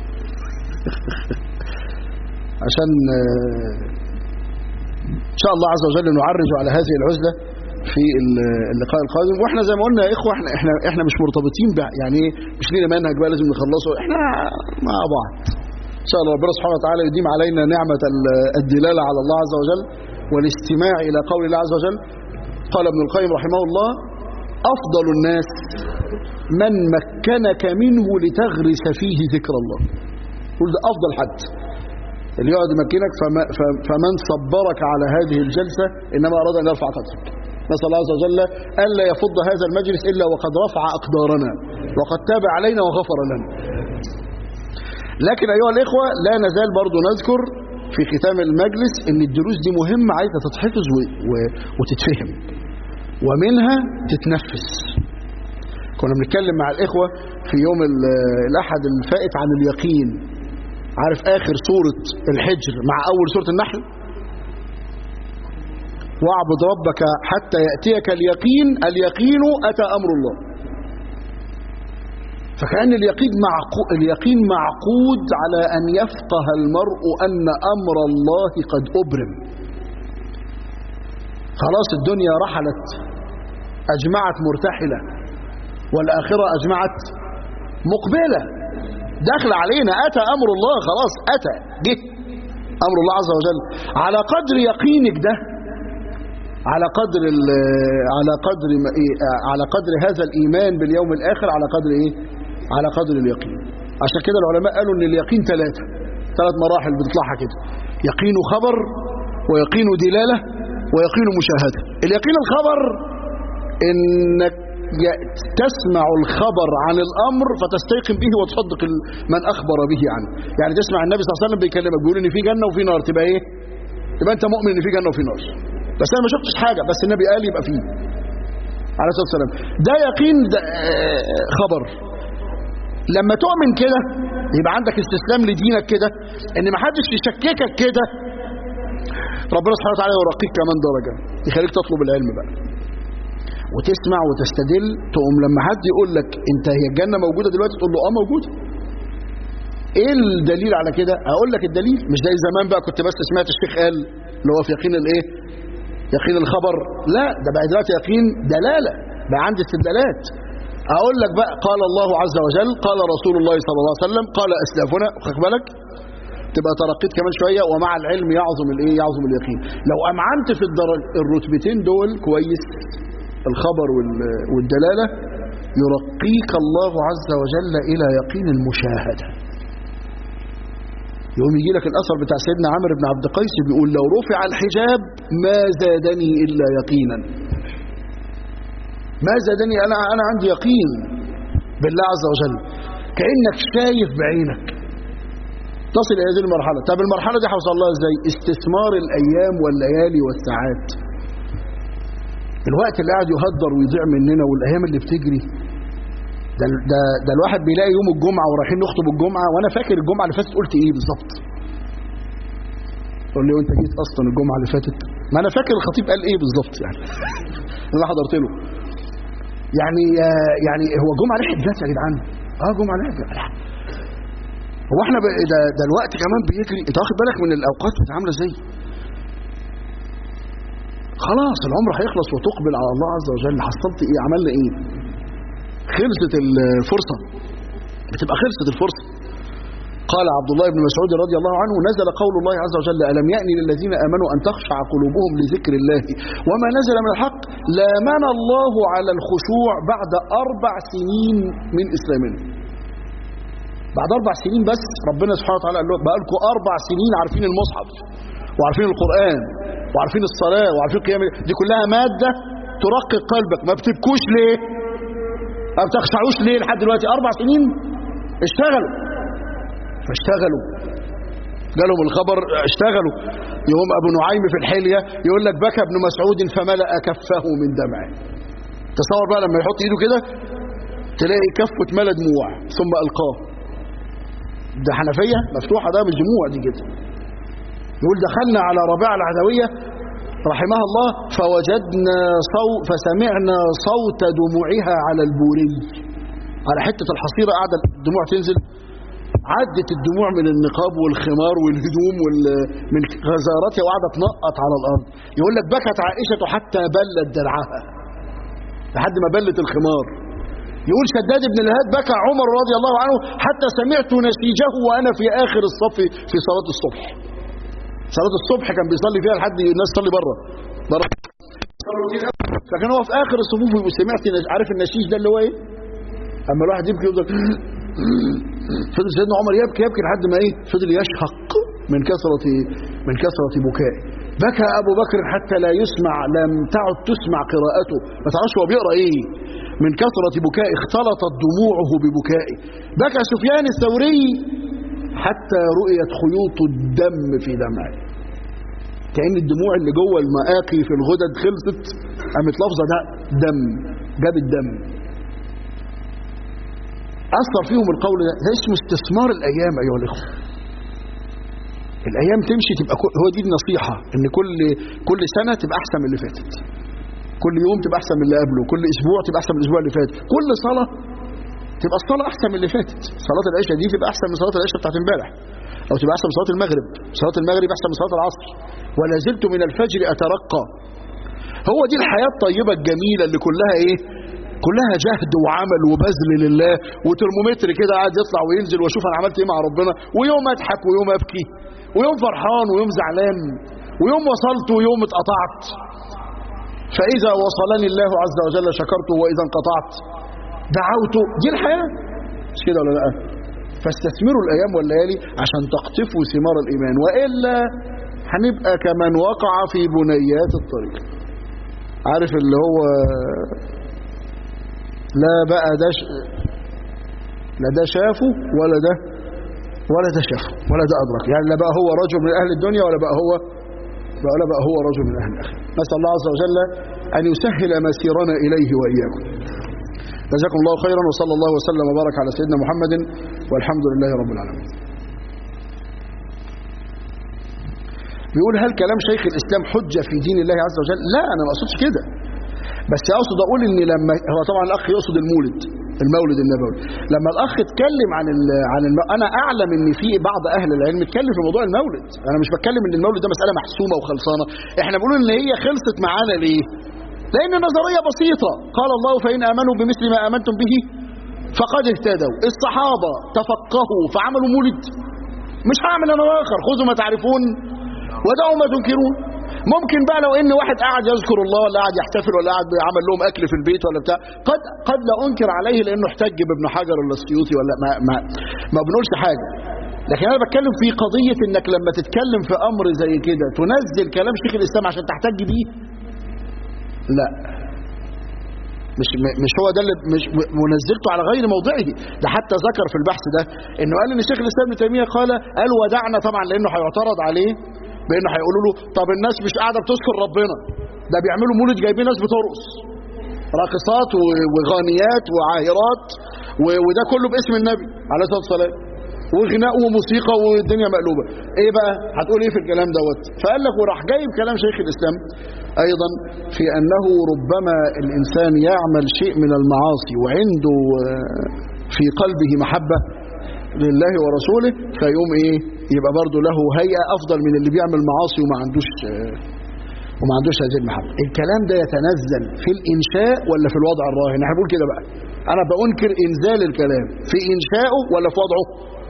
عشان آه، إن شاء الله عز وجل نعرج على هذه العزلة في ال- اللقاء القادم واحنا زي ما قلنا يا اخوه احنا احنا احنا مش مرتبطين بقى يعني ايه مش لينا منهج بقى لازم نخلصه احنا مع بعض ان شاء الله ربنا سبحانه وتعالى يديم علينا نعمه ال- الدلاله على الله عز وجل والاستماع الى قول الله عز وجل قال ابن القيم رحمه الله افضل الناس من مكنك منه لتغرس فيه ذكر الله قول ده افضل حد اللي يقعد يمكنك فما ف- فمن صبرك على هذه الجلسة إنما أراد أن يرفع قدرك نسأل الله عز وجل ألا يفض هذا المجلس إلا وقد رفع أقدارنا وقد تاب علينا وغفر لنا لكن أيها الإخوة لا نزال برضو نذكر في ختام المجلس ان الدروس دي مهمة عايزة تتحفظ و... و... وتتفهم ومنها تتنفس كنا بنتكلم مع الإخوة في يوم ال- الأحد الفائت عن اليقين عارف آخر سورة الحجر مع أول سورة النحل واعبد ربك حتى يأتيك اليقين اليقين أتى أمر الله فكأن اليقين معقود, اليقين معقود على أن يفقه المرء أن أمر الله قد أبرم خلاص الدنيا رحلت أجمعت مرتحلة والآخرة أجمعت مقبلة داخل علينا أتى أمر الله خلاص أتى جه أمر الله عز وجل على قدر يقينك ده على قدر على قدر ما إيه على قدر هذا الإيمان باليوم الآخر على قدر إيه على قدر اليقين عشان كده العلماء قالوا إن اليقين ثلاثة ثلاث مراحل بتطلعها كده يقين خبر ويقين دلالة ويقين مشاهدة اليقين الخبر إنك تسمع الخبر عن الأمر فتستيقن به وتصدق من أخبر به عنه يعني تسمع النبي صلى الله عليه وسلم بيكلمك بيقول إن في جنة وفي نار تبقى إيه يبقى أنت مؤمن إن في جنة وفي نار بس أنا ما شفتش حاجة بس النبي قال يبقى فيه عليه الصلاة والسلام ده يقين ده خبر لما تؤمن كده يبقى عندك استسلام لدينك كده ان ما حدش يشككك كده ربنا سبحانه وتعالى يرقيك كمان درجة يخليك تطلب العلم بقى وتسمع وتستدل تقوم لما حد يقول لك انت هي الجنة موجودة دلوقتي تقول له اه موجودة ايه الدليل على كده اقول لك الدليل مش زي زمان بقى كنت بس سمعت الشيخ قال اللي هو في يقين الايه يقين الخبر لا ده بقى دلوقتي يقين دلالة بقى عندي استدلالات اقول لك بقى قال الله عز وجل قال رسول الله صلى الله عليه وسلم قال اسلافنا خد بالك تبقى ترقيت كمان شوية ومع العلم يعظم الايه يعظم اليقين لو امعنت في الدرج الرتبتين دول كويس الخبر والدلالة يرقيك الله عز وجل الى يقين المشاهدة يوم يجي لك الاثر بتاع سيدنا عمرو بن عبد القيس بيقول لو رفع الحجاب ما زادني الا يقينا ما زادني انا انا عندي يقين بالله عز وجل كانك شايف بعينك تصل الى هذه المرحله طب المرحله دي هوصل لها ازاي استثمار الايام والليالي والساعات الوقت اللي قاعد يهدر ويضيع مننا والايام اللي بتجري ده ده ده الواحد بيلاقي يوم الجمعه ورايحين نخطب الجمعه وانا فاكر الجمعه اللي فاتت قلت ايه بالظبط قول لي وانت جيت اصلا الجمعه اللي فاتت ما انا فاكر الخطيب قال ايه بالظبط يعني اللي حضرت له يعني يعني هو جمعه ريحه جت يا جدعان اه جمعه ريحه جت هو احنا ده, ده الوقت كمان بيجري انت واخد بالك من الاوقات بتبقى عامله ازاي خلاص العمر هيخلص وتقبل على الله عز وجل حصلت ايه عملنا ايه خلصت الفرصه بتبقى خلصت الفرصه قال عبد الله بن مسعود رضي الله عنه نزل قول الله عز وجل ألم يأن للذين آمنوا أن تخشع قلوبهم لذكر الله وما نزل من الحق لا من الله على الخشوع بعد أربع سنين من إسلامنا بعد أربع سنين بس ربنا سبحانه وتعالى قال له بقى لكم أربع سنين عارفين المصحف وعارفين القرآن وعارفين الصلاة وعارفين قيام دي كلها مادة ترقق قلبك ما بتبكوش ليه ما بتخشعوش ليه لحد دلوقتي أربع سنين اشتغلوا فاشتغلوا جالهم الخبر اشتغلوا يوم ابو نعيم في الحليه يقول لك بكى ابن مسعود فملا كفه من دمعه تصور بقى لما يحط ايده كده تلاقي كفه اتملى دموع ثم القاه ده حنفيه مفتوحه ده بالدموع دي كده يقول دخلنا على ربيعه العدويه رحمها الله فوجدنا صو فسمعنا صوت دموعها على البوري على حتة الحصيرة قاعدة الدموع تنزل عدت الدموع من النقاب والخمار والهدوم وال... من غزارتها وقاعدة تنقط على الأرض يقول لك بكت عائشة حتى بلت درعها لحد ما بلت الخمار يقول شداد بن الهاد بكى عمر رضي الله عنه حتى سمعت نسيجه وأنا في آخر الصف في صلاة الصبح صلاة الصبح كان بيصلي فيها لحد الناس تصلي بره بره فكان هو في آخر الصفوف وسمعت عارف النشيج ده اللي هو ايه اما الواحد يبكي يفضل فضل سيدنا عمر يبكي يبكي لحد ما ايه فضل يشهق من كثرة من كثرة بكائه بكى ابو بكر حتى لا يسمع لم تعد تسمع قراءته ما تعرفش هو بيقرا ايه من كثرة بكائه اختلطت دموعه ببكائه بكى سفيان الثوري حتى رؤيت خيوط الدم في دمعه كأن الدموع اللي جوه المآقي في الغدد خلصت قامت لفظة ده دم جاب الدم أثر فيهم القول ده ده اسمه استثمار الأيام أيها الإخوة الأيام تمشي تبقى هو دي النصيحة إن كل كل سنة تبقى أحسن من اللي فاتت كل يوم تبقى أحسن من اللي قبله كل أسبوع تبقى أحسن من الأسبوع اللي فات كل صلاة تبقى الصلاة أحسن من اللي فاتت صلاة العشاء دي تبقى أحسن من صلاة العشاء بتاعت امبارح أو تبقى أحسن من صلاة المغرب صلاة المغرب أحسن من صلاة العصر ولا زلت من الفجر أترقى هو دي الحياة الطيبة الجميلة اللي كلها إيه كلها جهد وعمل وبذل لله وترمومتر كده قاعد يطلع وينزل واشوف انا عملت ايه مع ربنا ويوم اضحك ويوم ابكي ويوم فرحان ويوم زعلان ويوم وصلت ويوم اتقطعت فاذا وصلني الله عز وجل شكرته واذا انقطعت دعوت دي الحياه مش كده ولا لا فاستثمروا الايام والليالي عشان تقطفوا ثمار الايمان والا هنبقى كمن وقع في بنيات الطريق عارف اللي هو لا بقى ده ش... لا ده شافه ولا ده ولا ده شافه ولا ده أدرك يعني لا بقى هو رجل من أهل الدنيا ولا بقى هو ولا بقى هو رجل من أهل الآخرة نسأل الله عز وجل أن يسهل مسيرنا إليه وإياكم جزاكم الله خيرا وصلى الله وسلم وبارك على سيدنا محمد والحمد لله رب العالمين بيقول هل كلام شيخ الإسلام حجة في دين الله عز وجل لا أنا ما أقصدش كده بس اقصد اقول ان لما هو طبعا الاخ يقصد المولد المولد النبوي لما الاخ اتكلم عن ال عن الم... انا اعلم ان في بعض اهل العلم اتكلم في موضوع المولد انا مش بتكلم ان المولد ده مساله محسومه وخلصانه احنا بنقول ان هي خلصت معانا ليه لان نظريه بسيطه قال الله فان امنوا بمثل ما امنتم به فقد اهتدوا الصحابه تفقهوا فعملوا مولد مش هعمل انا اخر خذوا ما تعرفون ودعوا ما تنكرون ممكن بقى لو ان واحد قاعد يذكر الله ولا قاعد يحتفل ولا قاعد بيعمل لهم اكل في البيت ولا بتاع قد قد لا انكر عليه لانه احتج بابن حجر ولا السيوطي ولا ما ما ما بنقولش حاجه لكن انا بتكلم في قضيه انك لما تتكلم في امر زي كده تنزل كلام شيخ الاسلام عشان تحتج بيه لا مش مش هو ده اللي مش منزلته على غير موضعه ده حتى ذكر في البحث ده انه قال ان شيخ الاسلام ابن تيميه قال قال ودعنا طبعا لانه هيعترض عليه بانه هيقولوا له طب الناس مش قاعده بتذكر ربنا ده بيعملوا مولد جايبين ناس بترقص راقصات وغانيات وعاهرات وده كله باسم النبي عليه الصلاه والسلام وغناء وموسيقى والدنيا مقلوبه ايه بقى هتقول ايه في الكلام دوت فقال لك وراح جايب كلام شيخ الاسلام ايضا في انه ربما الانسان يعمل شيء من المعاصي وعنده في قلبه محبه لله ورسوله فيقوم ايه يبقى برضه له هيئة أفضل من اللي بيعمل معاصي وما عندوش وما عندوش هذه المحبة الكلام ده يتنزل في الإنشاء ولا في الوضع الراهن احنا بنقول كده بقى أنا بأنكر إنزال الكلام في إنشائه ولا في وضعه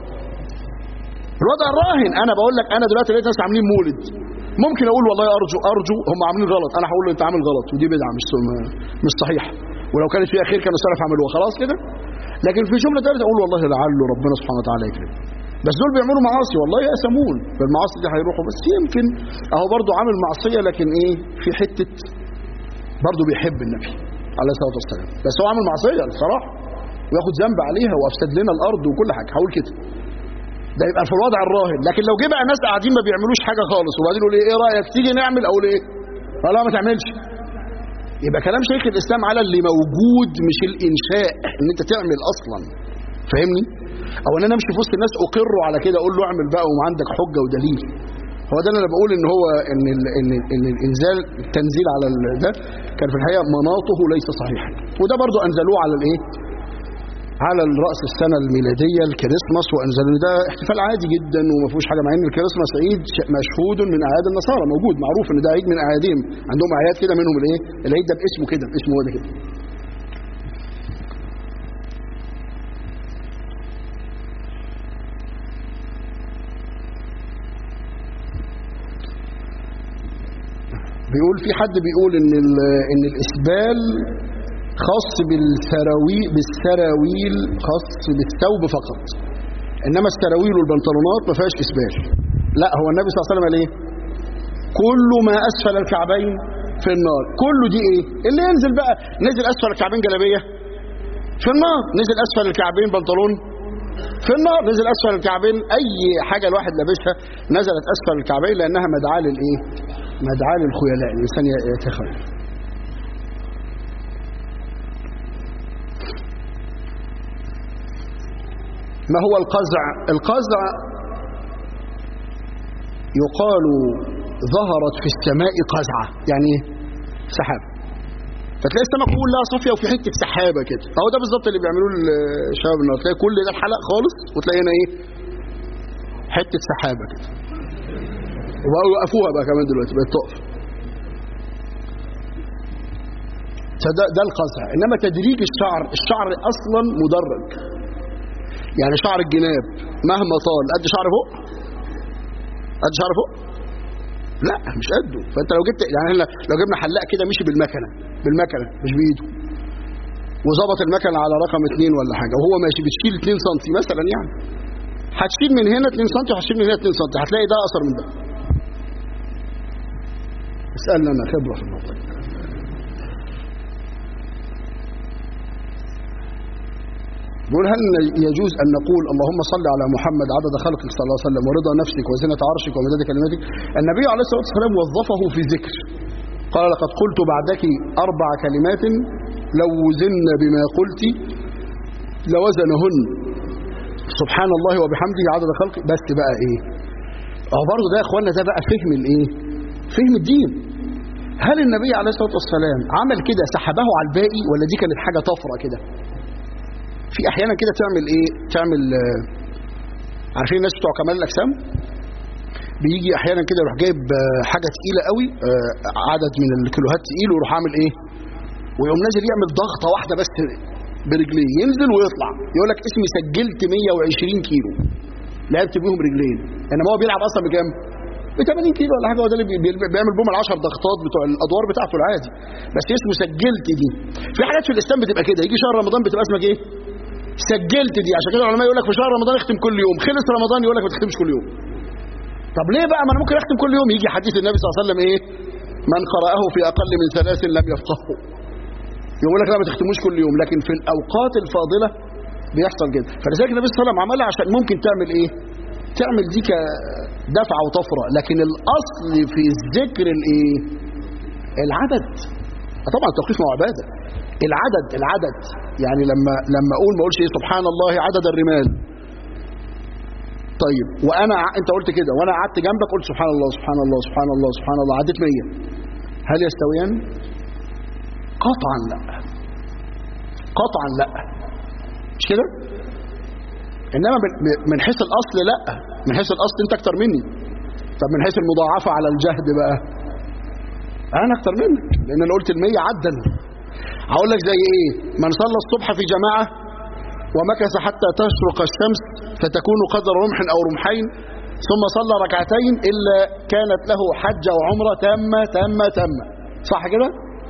الوضع الراهن أنا بقول لك أنا دلوقتي لقيت ناس عاملين مولد ممكن أقول والله أرجو أرجو هم عاملين غلط أنا هقول له أنت عامل غلط ودي بدعة مش مش صحيحة ولو كانت فيها خير كانوا السلف عملوها خلاص كده لكن في جملة ثالثة أقول والله لعله ربنا سبحانه وتعالى يكرم بس دول بيعملوا معاصي والله يأسمون بالمعاصي دي هيروحوا بس يمكن اهو برضه عامل معصية لكن ايه في حتة برضه بيحب النبي عليه الصلاة والسلام بس هو عامل معصية الصراحة وياخد ذنب عليها وافسد لنا الارض وكل حاجة هقول كده ده يبقى في الوضع الراهن لكن لو جه بقى ناس قاعدين ما بيعملوش حاجة خالص وبعدين يقول ايه رأيك تيجي نعمل اقول ايه لا ما تعملش يبقى كلام شيخ الاسلام على اللي موجود مش الانشاء ان انت تعمل اصلا فاهمني او ان انا امشي في وسط الناس اقره على كده اقول له اعمل بقى وعندك حجه ودليل هو ده اللي انا بقول ان هو ان ال ان, ال إن الانزال التنزيل على ال- ده كان في الحقيقه مناطه ليس صحيحا وده برضو انزلوه على الايه على راس السنه الميلاديه الكريسماس وانزلوا ده احتفال عادي جدا وما فيهوش حاجه مع ان الكريسماس عيد ش- مشهود من اعياد النصارى موجود معروف ان ده عيد من اعيادهم عندهم اعياد كده منهم الايه العيد ده باسمه كده باسمه هو ده كده بيقول في حد بيقول ان ال- ان الاسبال خاص بالسراويل بالسراويل خاص بالثوب فقط انما السراويل والبنطلونات ما فيهاش اسبال لا هو النبي صلى الله عليه وسلم قال ايه كل ما اسفل الكعبين في النار كله دي ايه اللي ينزل بقى نزل اسفل الكعبين جلابيه في النار نزل اسفل الكعبين بنطلون في النار نزل اسفل الكعبين اي حاجه الواحد لابسها نزلت اسفل الكعبين لانها مدعاه للايه مدعاه للخيلاء الانسان يتخيل ما هو القزع القزع يقال ظهرت في السماء قزعة يعني ايه سحاب فتلاقي السماء كلها صافية وفي حتة سحابة كده اهو ده بالظبط اللي بيعملوه الشباب النهارده تلاقي كل ده الحلق خالص وتلاقي هنا ايه حتة سحابة كده وبقوا يوقفوها بقى كمان دلوقتي بقت تقف فده ده القزع انما تدريج الشعر الشعر اصلا مدرج يعني شعر الجناب مهما طال قد شعر فوق قد شعر فوق لا مش قده فانت لو جبت يعني احنا لو جبنا حلاق كده مشي بالمكنه بالمكنه مش بايده وظبط المكنه على رقم اثنين ولا حاجه وهو ماشي بتشيل 2 سم مثلا يعني هتشيل من هنا 2 سم وهتشيل من هنا 2 سم هتلاقي ده اقصر من ده اسالنا انا خبره في الموضوع بيقول هل يجوز أن نقول اللهم صل على محمد عدد خلقك صلى الله عليه وسلم ورضا نفسك وزنة عرشك ومداد كلماتك النبي عليه الصلاة والسلام وظفه في ذكر قال لقد قلت بعدك أربع كلمات لو وزن بما قلت لوزنهن سبحان الله وبحمده عدد خلقه بس بقى ايه اهو برضه ده يا اخوانا ده بقى فهم الايه فهم الدين هل النبي عليه الصلاة والسلام عمل كده سحبه على الباقي ولا دي كانت حاجة طفرة كده في احيانا كده تعمل ايه تعمل آه، عارفين الناس بتوع كمال الاجسام بيجي احيانا كده يروح جايب آه، حاجه تقيله قوي آه، عدد من الكيلوهات تقيل ويروح عامل ايه ويقوم نازل يعمل ضغطه واحده بس برجليه ينزل ويطلع يقول لك اسمي سجلت 120 كيلو لعبت بيهم رجلين انما هو بيلعب اصلا بكام ب 80 كيلو ولا حاجه هو ده اللي بي- بي- بيعمل بهم ال 10 ضغطات بتوع الادوار بتاعته العادي بس اسمه سجلت دي في حاجات في الاسلام بتبقى كده يجي شهر رمضان بتبقى اسمك ايه سجلت دي عشان كده العلماء يقول لك في شهر رمضان اختم كل يوم خلص رمضان يقول لك ما تختمش كل يوم طب ليه بقى ما انا ممكن اختم كل يوم يجي حديث النبي صلى الله عليه وسلم ايه من قرأه في اقل من ثلاث لم يفقهه يقول لك لا ما تختموش كل يوم لكن في الاوقات الفاضله بيحصل كده فلذلك النبي صلى الله عليه وسلم عملها عشان ممكن تعمل ايه تعمل دي كدفعه وطفره لكن الاصل في الذكر الايه العدد آه طبعا التوقيف مع عباده العدد العدد يعني لما لما اقول ما اقولش ايه سبحان الله عدد الرمال طيب وانا ع- انت قلت كده وانا قعدت جنبك قلت سبحان الله سبحان الله سبحان الله سبحان الله عديت 100 هل يستويان قطعا لا قطعا لا مش كده انما من- من حيث الاصل لا من حيث الاصل انت اكتر مني طب من حيث المضاعفه على الجهد بقى انا اكتر منك لان انا قلت ال100 عدا هقول لك زي ايه من صلى الصبح في جماعه ومكث حتى تشرق الشمس فتكون قدر رمح او رمحين ثم صلى ركعتين الا كانت له حجه وعمره تامه تامه تامه صح كده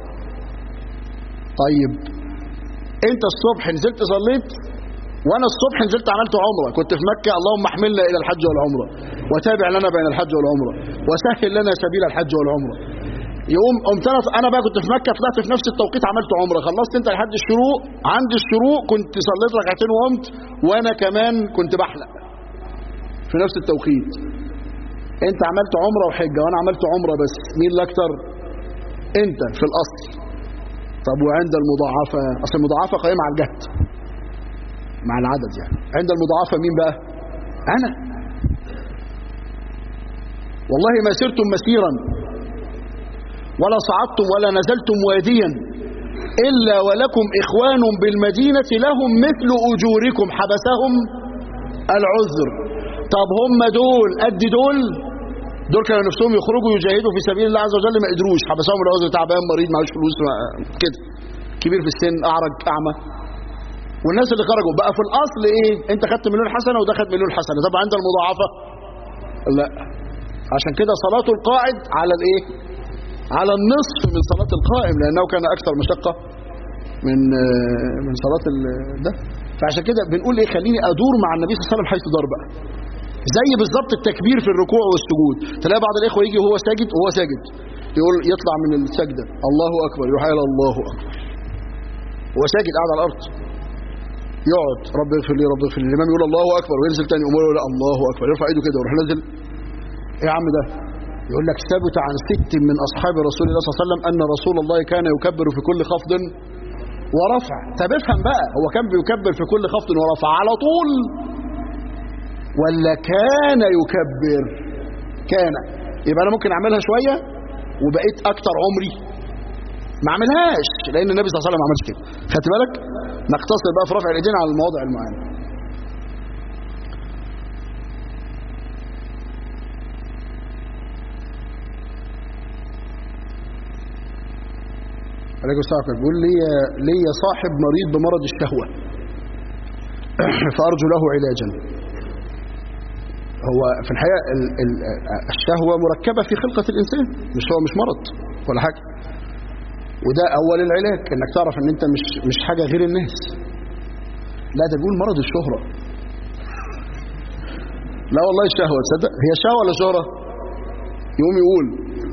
طيب انت الصبح نزلت صليت وانا الصبح نزلت عملت عمره كنت في مكه اللهم احملنا الى الحج والعمره وتابع لنا بين الحج والعمره وسهل لنا سبيل الحج والعمره يقوم قمت انا انا بقى كنت في مكه طلعت في نفس التوقيت عملت عمره خلصت انت لحد الشروق عند الشروق كنت صليت ركعتين وقمت وانا كمان كنت بحلق في نفس التوقيت انت عملت عمره وحجه وانا عملت عمره بس مين اللي اكتر انت في الاصل طب وعند المضاعفه اصل المضاعفه قائمه على الجهد مع العدد يعني عند المضاعفه مين بقى انا والله ما سرتم مسيرا ولا صعدتم ولا نزلتم واديا إلا ولكم إخوان بالمدينة لهم مثل أجوركم حبسهم العذر طب هم دول قد دول دول كانوا نفسهم يخرجوا يجاهدوا في سبيل الله عز وجل ما قدروش حبسهم العذر تعبان مريض معهوش فلوس كده كبير في السن أعرج أعمى والناس اللي خرجوا بقى في الأصل إيه أنت خدت مليون حسنة وده خد مليون حسنة طب عند المضاعفة لا عشان كده صلاة القاعد على الإيه على النصف من صلاة القائم لأنه كان أكثر مشقة من من صلاة ده فعشان كده بنقول إيه خليني أدور مع النبي صلى الله عليه وسلم حيث دار بقى زي بالظبط التكبير في الركوع والسجود تلاقي بعض الإخوة يجي وهو ساجد وهو ساجد يقول يطلع من السجدة الله أكبر يروح قال الله أكبر هو ساجد قاعد على الأرض يقعد رب اغفر لي رب اغفر لي الإمام يقول الله أكبر وينزل تاني يقول لا الله أكبر يرفع ايده كده ويروح نازل إيه يا عم ده يقول لك ثبت عن ست من أصحاب رسول الله صلى الله عليه وسلم أن رسول الله كان يكبر في كل خفض ورفع طب افهم بقى هو كان بيكبر في كل خفض ورفع على طول ولا كان يكبر كان يبقى أنا ممكن أعملها شوية وبقيت أكتر عمري ما اعملهاش لأن النبي صلى الله عليه وسلم ما عملش كده خدت بالك نقتصر بقى في رفع الإيدين على المواضع المعينة عليكم السلام بيقول لي لي صاحب مريض بمرض الشهوة فأرجو له علاجا هو في الحقيقة ال- ال- الشهوة مركبة في خلقة الإنسان مش هو مش مرض ولا حاجة وده أول العلاج إنك تعرف إن أنت مش مش حاجة غير الناس لا ده بيقول مرض الشهرة لا والله الشهوة تصدق هي شهوة ولا شهرة يقوم يقول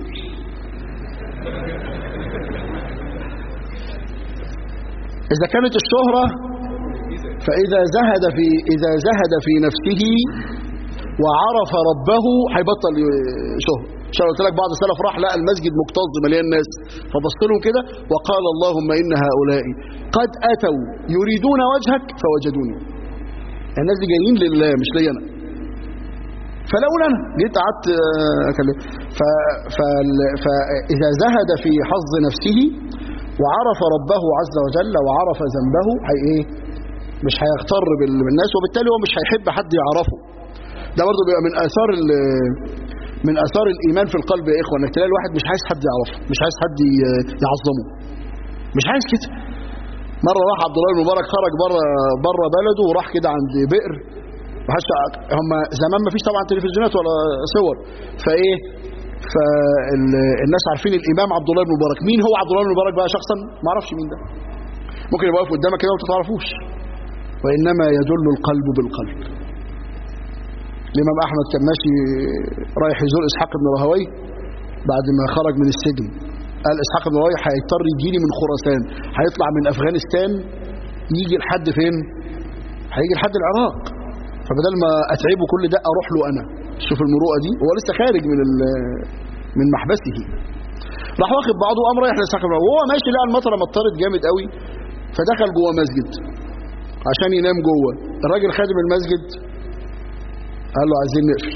إذا كانت الشهرة فإذا زهد في إذا زهد في نفسه وعرف ربه هيبطل شهرة عشان قلت لك بعض السلف راح لقى المسجد مكتظ مليان ناس فبص لهم كده وقال اللهم إن هؤلاء قد أتوا يريدون وجهك فوجدوني الناس دي جايين لله مش لي أنا فلولا أنا جيت قعدت آه، أكلم ف- فال- فإذا زهد في حظ نفسه وعرف ربه عز وجل وعرف ذنبه هي ايه مش هيغتر بال- بالناس وبالتالي هو مش هيحب حد يعرفه ده برضه بيبقى من اثار ال- من اثار الايمان في القلب يا اخوه انك تلاقي الواحد مش عايز حد يعرفه مش عايز حد ي- يعظمه مش عايز كده مره راح عبد الله بن مبارك خرج بره بره بلده وراح كده عند بئر وحش هم زمان ما فيش طبعا تلفزيونات ولا صور فايه فالناس عارفين الامام عبد الله بن مبارك مين هو عبد الله بن مبارك بقى شخصا ما اعرفش مين ده ممكن يبقى واقف قدامك كده وانت ما تعرفوش وانما يدل القلب بالقلب الامام احمد كان ماشي رايح يزور اسحاق بن راهوي بعد ما خرج من السجن قال اسحاق بن راهوي هيضطر يجيلي من خراسان هيطلع من افغانستان يجي لحد فين هيجي لحد العراق فبدل ما اتعبه كل ده اروح له انا شوف المروءه دي هو لسه خارج من ال- من محبسه راح واخد بعضه وقام رايح لاسحاق بن راهوي وهو ماشي لقى المطره مطرت جامد قوي فدخل جوه مسجد عشان ينام جوه الراجل خادم المسجد قال له عايزين نقفل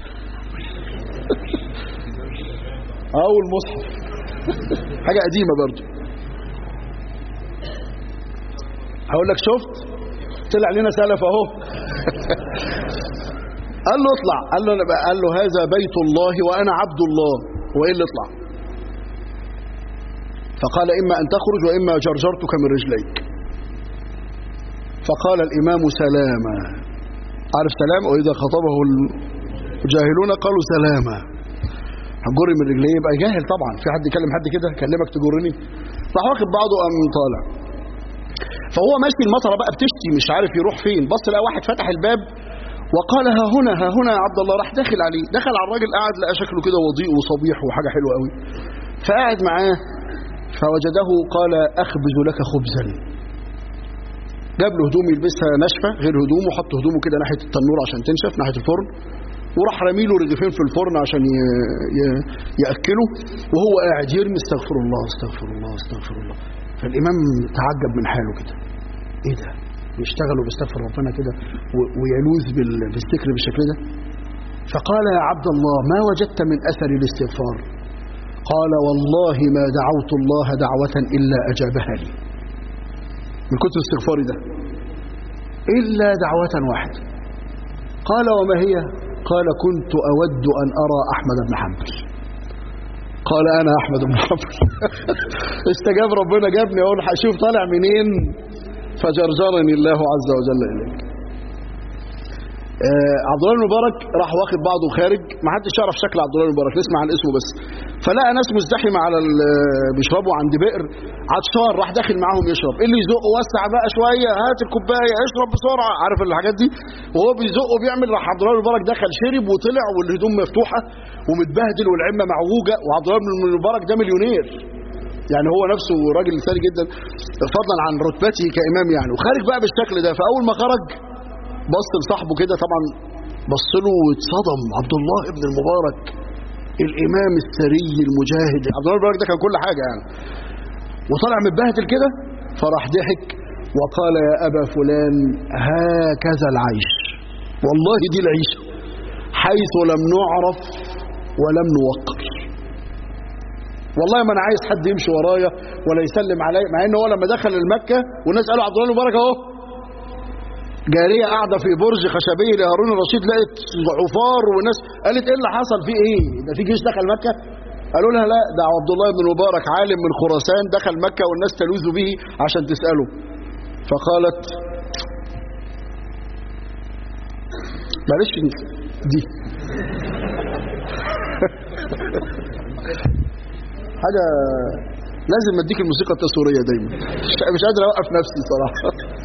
او المصحف حاجه قديمه برضو هقول لك شفت طلع لنا سلف اهو قال له اطلع قال له أنا- قال له هذا بيت الله وانا عبد الله وايه اللي اطلع فقال اما ان تخرج واما جرجرتك من رجليك فقال الامام سلاما عارف سلام واذا خطبه الجاهلون قالوا سلاما هتجر من رجليه يبقى جاهل طبعا في حد يكلم حد كده كلمك تجرني راح واخد بعضه قام طالع فهو ماشي المطره بقى بتشتي مش عارف يروح فين بص لقى واحد فتح الباب وقال ها هنا ها هنا يا عبد الله راح داخل عليه دخل على الراجل قاعد لقى شكله كده وضيء وصبيح وحاجه حلوه قوي فقعد معاه فوجده قال اخبز لك خبزا جاب له هدوم يلبسها ناشفه غير هدومه وحط هدومه كده ناحيه التنور عشان تنشف ناحيه الفرن وراح رمي له رغيفين في الفرن عشان ي... ي... ياكله وهو قاعد يرمي استغفر الله استغفر الله استغفر الله فالامام تعجب من حاله كده ايه ده بيشتغل وبيستغفر ربنا كده و... ويلوذ بال... بالذكر بالشكل ده فقال يا عبد الله ما وجدت من أثر الاستغفار قال والله ما دعوت الله دعوة إلا أجابها لي من كتر استغفاري ده إلا دعوة واحدة قال وما هي قال كنت أود أن أرى أحمد بن حنبل قال أنا أحمد بن حنبل استجاب ربنا جابني أقول هشوف طالع منين فجرجرني الله عز وجل إليك آه عبد الله المبارك راح واخد بعضه خارج ما حدش يعرف شكل عبد الله المبارك نسمع عن اسمه بس فلقى ناس مزدحمه على بيشربوا عند بئر عطشان راح داخل معاهم يشرب اللي يزق وسع بقى شويه هات الكوبايه اشرب بسرعه عارف الحاجات دي وهو بيزق وبيعمل راح عبد الله المبارك دخل شرب وطلع والهدوم مفتوحه ومتبهدل والعمه معوجه وعبد الله بن المبارك ده مليونير يعني هو نفسه راجل ثري جدا فضلا عن رتبته كامام يعني وخارج بقى بالشكل ده فاول ما خرج بص لصاحبه كده طبعا بص له واتصدم عبد الله ابن المبارك الامام الثري المجاهد عبد الله المبارك ده كان كل حاجه يعني وطلع متبهدل كده فراح ضحك وقال يا ابا فلان هكذا العيش والله دي العيشه حيث لم نعرف ولم نوقر والله ما انا عايز حد يمشي ورايا ولا يسلم عليا مع ان هو لما دخل المكه والناس قالوا عبد الله المبارك اهو جارية قاعدة في برج خشبي لهارون الرشيد لقت عفار وناس قالت ايه اللي حصل فيه ايه ده في جيش دخل مكة قالوا لها لا ده عبد الله بن مبارك عالم من خراسان دخل مكة والناس تلوذ به عشان تسأله فقالت معلش دي حاجة لازم اديك الموسيقى التصويرية دايما مش قادر اوقف نفسي صراحة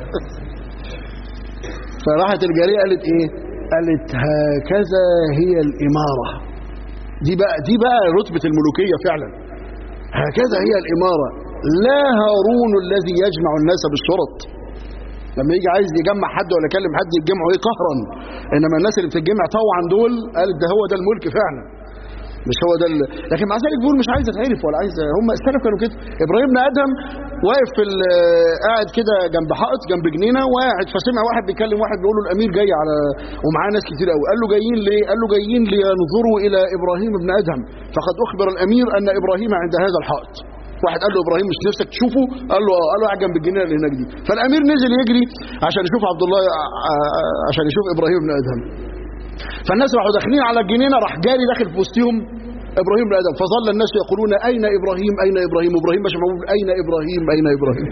فراحت الجارية قالت ايه قالت هكذا هي الإمارة دي بقى دي بقى رتبة الملوكية فعلا هكذا هي الإمارة لا هارون الذي يجمع الناس بالشرط لما يجي عايز يجمع حد ولا يكلم حد يتجمعوا ايه قهرا انما الناس اللي بتتجمع طوعا دول قالت ده هو ده الملك فعلا مش هو ده ال... لكن مع ذلك بيقول مش عايز اتعرف ولا عايز هم السلف كانوا كده ابراهيم بن ادهم واقف في قاعد كده جنب حائط جنب جنينه وقاعد فسمع واحد بيكلم واحد بيقول له الامير جاي على ومعاه ناس كتير قوي قال له جايين ليه قال له جايين لينظروا الى ابراهيم بن ادهم فقد اخبر الامير ان ابراهيم عند هذا الحائط واحد قال له ابراهيم مش نفسك تشوفه قال له اه قال له قاعد جنب الجنينه اللي هناك دي فالامير نزل يجري عشان يشوف عبد الله عشان يشوف ابراهيم بن ادهم فالناس راحوا داخلين على الجنينه راح جاري داخل في وسطهم ابراهيم بن ادم فظل الناس يقولون اين ابراهيم اين ابراهيم ابراهيم مش موجود اين ابراهيم اين ابراهيم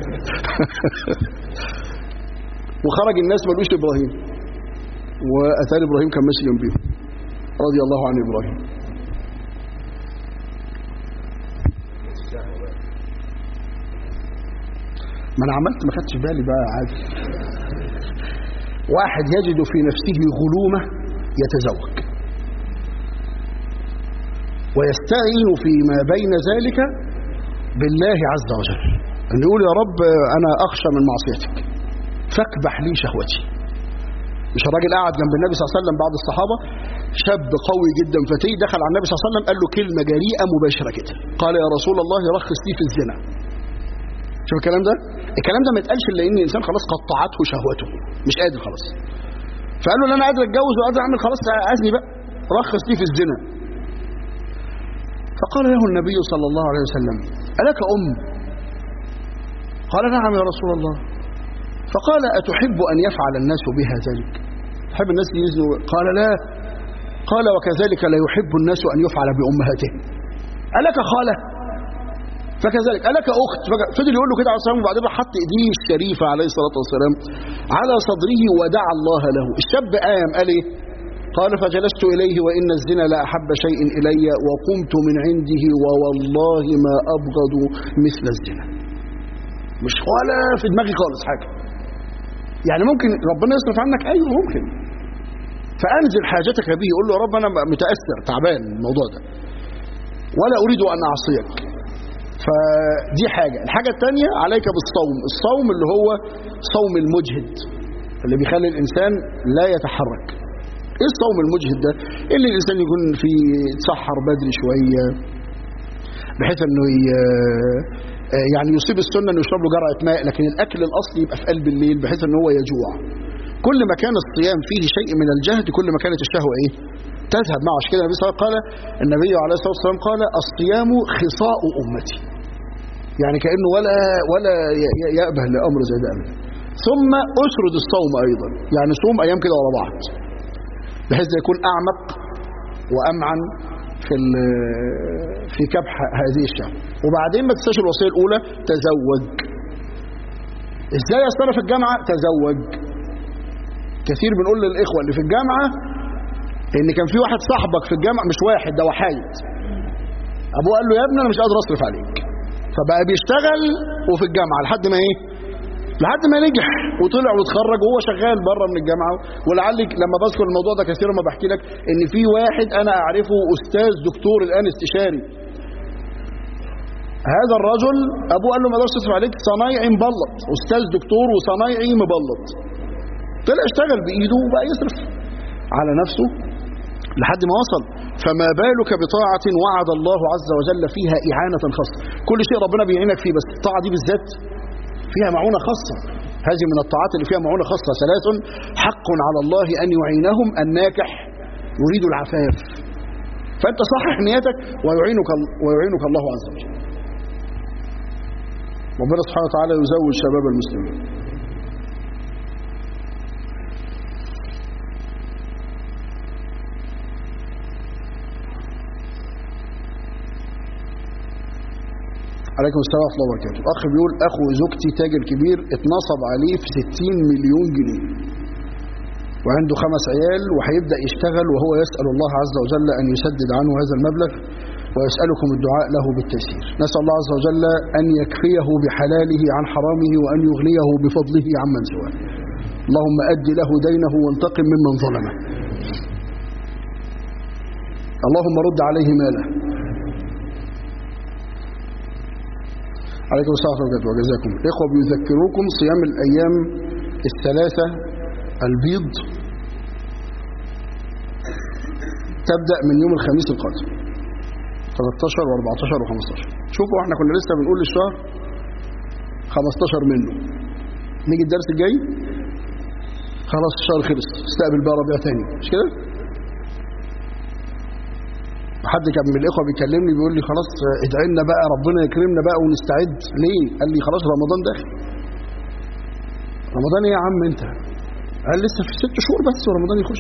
وخرج الناس ما لقوش ابراهيم واتاري ابراهيم كان ماشي جنبيهم رضي الله عن ابراهيم ما انا عملت ما خدتش بالي بقى عادي واحد يجد في نفسه غلومه يتزوج ويستعين فيما بين ذلك بالله عز وجل أن يقول يا رب أنا أخشى من معصيتك فاكبح لي شهوتي مش الراجل قاعد جنب النبي صلى الله عليه وسلم بعد الصحابة شاب قوي جدا فتي دخل على النبي صلى الله عليه وسلم قال له كلمة جريئة مباشرة كده قال يا رسول الله رخص لي في الزنا شوف الكلام ده الكلام ده ما يتقالش الا ان الانسان خلاص قطعته شهوته مش قادر خلاص فقال له لا انا قادر اتجوز وقادر اعمل خلاص ازني بقى رخص لي في الزنا فقال له النبي صلى الله عليه وسلم ألك أم قال نعم يا رسول الله فقال أتحب أن يفعل الناس بها ذلك تحب الناس يزنوا قال لا قال وكذلك لا يحب الناس أن يفعل بأمهاتهم ألك خالة فكذلك ألك أخت فضل يقول له كده عليه الصلاة وبعدين حط إيديه الشريفة عليه الصلاة والسلام على صدره ودعا الله له الشاب قام قال إيه قال فجلست إليه وإن الزنا لا أحب شيء إلي وقمت من عنده ووالله ما أبغض مثل الزنا مش ولا في دماغي خالص حاجة يعني ممكن ربنا يصرف عنك أيوه ممكن فأنزل حاجتك به يقول له يا رب أنا متأثر تعبان الموضوع ده ولا أريد أن أعصيك فدي حاجة الحاجة الثانية عليك بالصوم الصوم اللي هو صوم المجهد اللي بيخلي الإنسان لا يتحرك ايه الصوم المجهد ده اللي الانسان يكون في يتسحر بدري شويه بحيث انه يعني يصيب السنه انه يشرب له جرعه ماء لكن الاكل الاصلي يبقى في قلب الليل بحيث ان هو يجوع كل ما كان الصيام فيه شيء من الجهد كل ما كانت الشهوة ايه تذهب معه عشان كده النبي صلى الله عليه وسلم قال النبي عليه الصلاة والسلام قال الصيام خصاء أمتي يعني كأنه ولا ولا يأبه لأمر زي ده أبدا ثم أسرد الصوم أيضا يعني صوم أيام كده ورا بعض بحيث يكون أعمق وأمعن في في كبح هذه الشهوة وبعدين ما تنساش الوصية الأولى تزوج ازاي اصل في الجامعة تزوج كثير بنقول للإخوة اللي في الجامعة ان كان في واحد صاحبك في الجامعة مش واحد ده وحايد ابوه قال له يا ابني انا مش قادر اصرف عليك فبقى بيشتغل وفي الجامعة لحد ما ايه لحد ما نجح وطلع واتخرج وهو شغال بره من الجامعه ولعلك لما بذكر الموضوع ده كثيرا ما بحكي لك ان في واحد انا اعرفه استاذ دكتور الان استشاري هذا الرجل ابوه قال له ما اقدرش تصرف عليك صنايعي مبلط استاذ دكتور وصنايعي مبلط طلع اشتغل بايده وبقى يصرف على نفسه لحد ما وصل فما بالك بطاعة وعد الله عز وجل فيها إعانة خاصة كل شيء ربنا بيعينك فيه بس الطاعة دي بالذات فيها معونة خاصة هذه من الطاعات اللي فيها معونة خاصة ثلاث حق على الله أن يعينهم الناكح يريد العفاف فأنت صحح نيتك ويعينك, ويعينك الله عز وجل ربنا سبحانه وتعالى يزوج شباب المسلمين عليكم السلام ورحمة الله وبركاته أخ بيقول أخو زوجتي تاجر كبير اتنصب عليه في 60 مليون جنيه وعنده خمس عيال وهيبدأ يشتغل وهو يسأل الله عز وجل أن يسدد عنه هذا المبلغ ويسألكم الدعاء له بالتيسير نسأل الله عز وجل أن يكفيه بحلاله عن حرامه وأن يغنيه بفضله عمن سواه اللهم أد له دينه وانتقم ممن ظلمه اللهم رد عليه ماله عليكم السلام ورحمة الله وجزاكم إخوة بيذكروكم صيام الأيام الثلاثة البيض تبدأ من يوم الخميس القادم 13 و14 و15 شوفوا احنا كنا لسه بنقول للشهر 15 منه نيجي الدرس الجاي خلاص الشهر خلص استقبل بقى ربيع تاني مش كده حد كان من الاخوه بيكلمني بيقول لي خلاص ادعي لنا بقى ربنا يكرمنا بقى ونستعد ليه قال لي خلاص رمضان داخل رمضان ايه يا عم انت قال لسه في ست شهور بس ورمضان يخش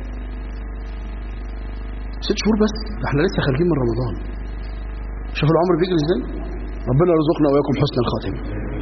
ست شهور بس ده احنا لسه خارجين من رمضان شوف العمر بيجري ازاي ربنا يرزقنا واياكم حسن الخاتمه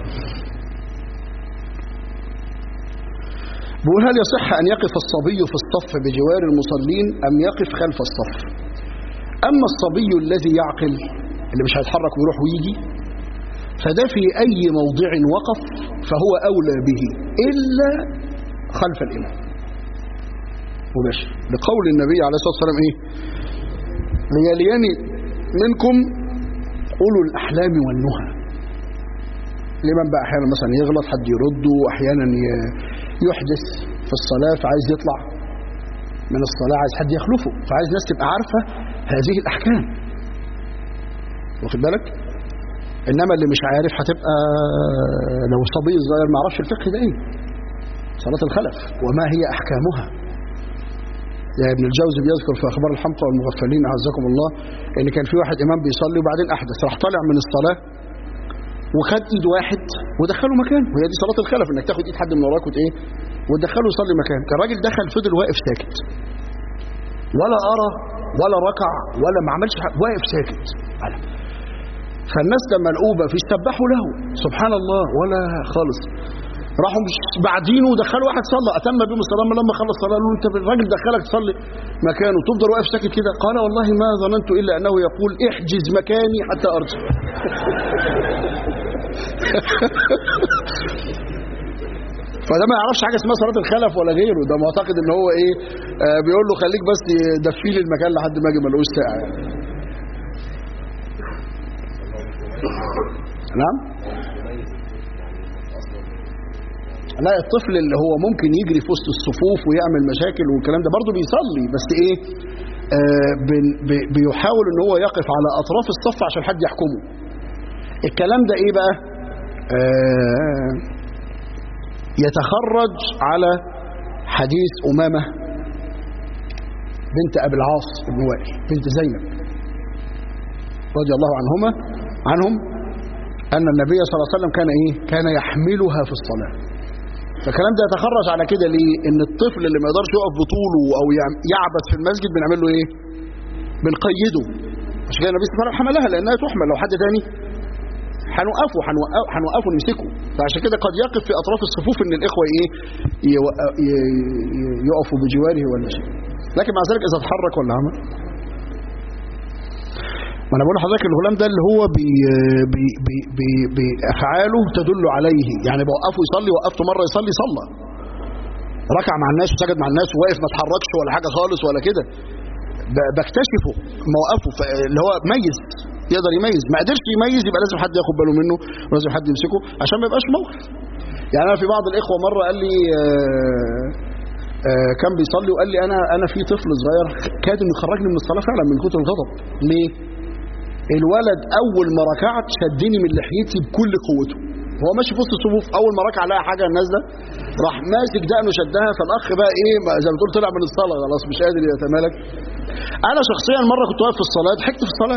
بيقول هل يصح ان يقف الصبي في الصف بجوار المصلين ام يقف خلف الصف اما الصبي الذي يعقل اللي مش هيتحرك ويروح ويجي فده في اي موضع وقف فهو اولى به الا خلف الامام مباشر لقول النبي عليه الصلاه والسلام ايه ليليني منكم اولو الاحلام والنهى لمن بقى احيانا مثلا يغلط حد يرده احيانا يحدث في الصلاه فعايز يطلع من الصلاه عايز حد يخلفه فعايز ناس تبقى عارفه هذه الاحكام واخد بالك انما اللي مش عارف هتبقى لو صبي صغير ما يعرفش الفقه ده ايه صلاه الخلف وما هي احكامها يا ابن الجوزي بيذكر في اخبار الحمقى والمغفلين اعزكم الله ان كان في واحد امام بيصلي وبعدين احدث راح طالع من الصلاه وخد ايد واحد ودخله مكانه وهي دي صلاه الخلف انك تاخد ايد حد من وراك وت ايه وتدخله يصلي مكانك الراجل دخل فضل واقف ساكت ولا ارى ولا ركع ولا ما عملش حاجه واقف ساكت على. فالناس لما لقوه بقى فيستبحوا له سبحان الله ولا خالص راحوا مش بعدينه ودخلوا واحد صلى اتم بهم الصلاه لما خلص الصلاه قالوا له انت الراجل دخلك تصلي مكانه تفضل واقف ساكت كده قال والله ما ظننت الا انه يقول احجز مكاني حتى ارجع فده ما يعرفش حاجه اسمها صلاه الخلف ولا غيره ده معتقد ان هو ايه آه بيقول له خليك بس دفي لي المكان لحد ما اجي ما الاقوش ساعه يعني. نعم لا الطفل اللي هو ممكن يجري في وسط الصفوف ويعمل مشاكل والكلام ده برضه بيصلي بس ايه آه بيحاول ان هو يقف على اطراف الصف عشان حد يحكمه الكلام ده ايه بقى آه يتخرج على حديث أمامة بنت أبي العاص بن وائل بنت زينب رضي الله عنهما عنهم أن النبي صلى الله عليه وسلم كان إيه كان يحملها في الصلاة فالكلام ده يتخرج على كده ليه ان الطفل اللي ما يقدرش يقف بطوله او يعبث في المسجد بنعمل له ايه بنقيده عشان كده النبي صلى الله عليه وسلم حملها لانها تحمل لو حد تاني هنوقفه هنوقفه نمسكه فعشان كده قد يقف في اطراف الصفوف ان الاخوه ايه يقفوا بجواره ولا شيء لكن مع ذلك اذا اتحرك ولا عمل ما انا بقول لحضرتك الغلام ده اللي هو بي بي بي بي بافعاله تدل عليه يعني بوقفه يصلي وقفته مره يصلي صلى ركع مع الناس وسجد مع الناس وواقف ما اتحركش ولا حاجه خالص ولا كده بكتشفه موقفه اللي هو ميز يقدر يميز ما قدرش يميز يبقى لازم حد ياخد باله منه ولازم حد يمسكه عشان ما يبقاش موقف يعني انا في بعض الاخوه مره قال لي آآ آآ كان بيصلي وقال لي انا انا في طفل صغير كاد انه يخرجني من الصلاه فعلا من كتر الغضب ليه الولد اول ما ركعت شدني من لحيتي بكل قوته هو ماشي في وسط الصفوف اول ما ركع لقى حاجه نازله راح ماسك دقنه شدها فالاخ بقى ايه زي ما تقول طلع من الصلاه خلاص مش قادر يتمالك انا شخصيا مره كنت واقف في الصلاه ضحكت في الصلاه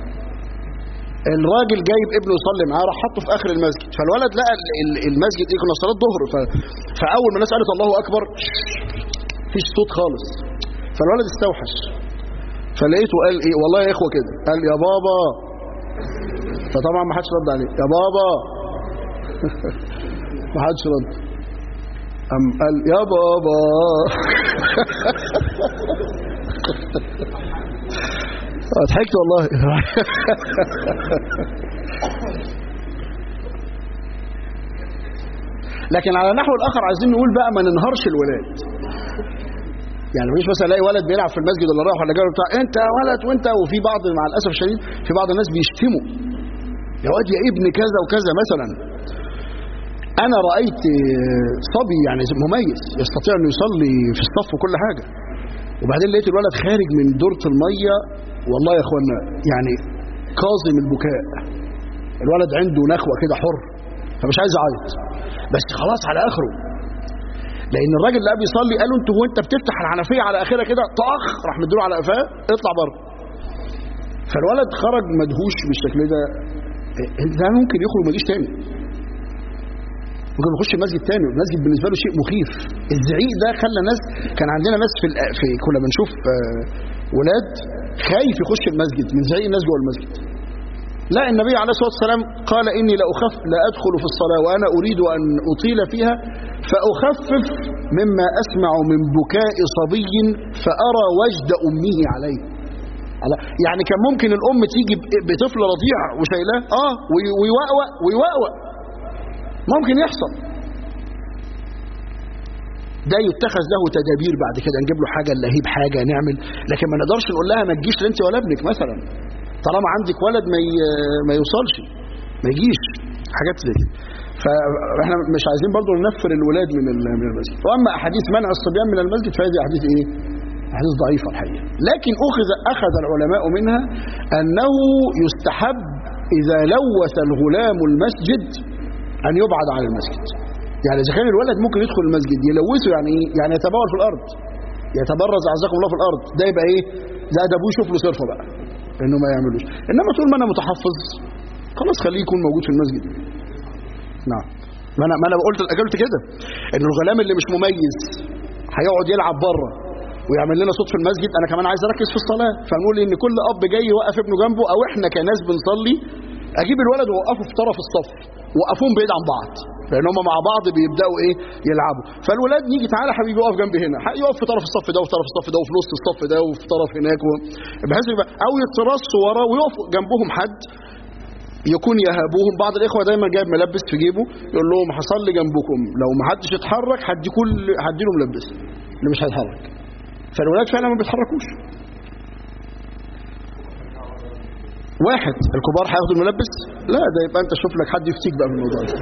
الراجل جايب ابنه يصلي معاه راح حطه في اخر المسجد فالولد لقى المسجد ايه كنا صلاه ظهر ف... فاول ما الناس قالت الله اكبر مفيش صوت خالص فالولد استوحش فلقيته قال ايه والله يا اخوه كده قال يا بابا فطبعا ما حدش رد عليه يا بابا ما حدش رد قام قال يا بابا ضحكت والله لكن على النحو الاخر عايزين نقول بقى ما ننهارش الولاد يعني مش مثلا الاقي ولد بيلعب في المسجد ولا رايح ولا جاي بتاع انت يا ولد وانت وفي بعض مع الاسف الشديد في بعض الناس بيشتموا يا واد يا ابن كذا وكذا مثلا انا رايت صبي يعني مميز يستطيع انه يصلي في الصف وكل حاجه وبعدين لقيت الولد خارج من دورة الميه والله يا اخوانا يعني كاظم البكاء الولد عنده نخوه كده حر فمش عايز يعيط بس خلاص على اخره لان الراجل اللي قبل يصلي قال له انت هو انت بتفتح الحنفيه على اخرها كده طخ راح مديله على قفاه اطلع بره فالولد خرج مدهوش بالشكل ده ده ممكن يخرج ما يجيش تاني ممكن يخش المسجد تاني المسجد بالنسبه له شيء مخيف الزعيق ده خلى ناس كان عندنا ناس في, في كنا بنشوف ولاد خايف يخش المسجد من زعيق الناس جوه المسجد لا النبي عليه الصلاه والسلام قال اني لاخف لا ادخل في الصلاه وانا اريد ان اطيل فيها فاخفف مما اسمع من بكاء صبي فارى وجد امه عليه يعني كان ممكن الام تيجي بطفل رضيع وشايلاه اه ويوقوق ويوقوق ممكن يحصل ده يتخذ له تدابير بعد كده نجيب له حاجه نلهيه بحاجه نعمل لكن ما نقدرش نقول لها ما تجيش لا انت ولا ابنك مثلا طالما عندك ولد ما ما يوصلش ما يجيش حاجات زي كده فاحنا مش عايزين برضه ننفر الولاد من من المسجد واما احاديث منع الصبيان من المسجد فهذه احاديث ايه احاديث ضعيفه الحقيقه لكن اخذ اخذ العلماء منها انه يستحب اذا لوث الغلام المسجد ان يبعد عن المسجد يعني اذا كان الولد ممكن يدخل المسجد يلوثه يعني ايه يعني يتبول في الارض يتبرز اعزكم الله في الارض ده يبقى ايه ده ده ابوه يشوف له صرفه بقى انه ما يعملوش انما طول ما انا متحفظ خلاص خليه يكون موجود في المسجد نعم ما انا ما انا قلت قلت كده ان الغلام اللي مش مميز هيقعد يلعب بره ويعمل لنا صوت في المسجد انا كمان عايز اركز في الصلاه فنقول ان كل اب جاي يوقف ابنه جنبه او احنا كناس بنصلي اجيب الولد واوقفه في طرف الصف وقفوهم بعيد عن بعض لان هم مع بعض بيبداوا ايه يلعبوا فالولاد يجي تعالى حبيبي اقف جنبي هنا يقف في طرف الصف ده وفي طرف الصف ده وفي نص الصف ده وفي طرف هناك و... بحيث يبقى او يترصوا وراه ويقف جنبهم حد يكون يهابوهم بعض الاخوه دايما جايب ملبس في جيبه يقول لهم هصلي جنبكم لو ما حدش يتحرك هدي كل هدي له ملبس اللي مش هيتحرك فالولاد فعلا ما بيتحركوش واحد الكبار هياخدوا الملبس لا ده يبقى انت شوف لك حد يفتيك بقى في الموضوع ده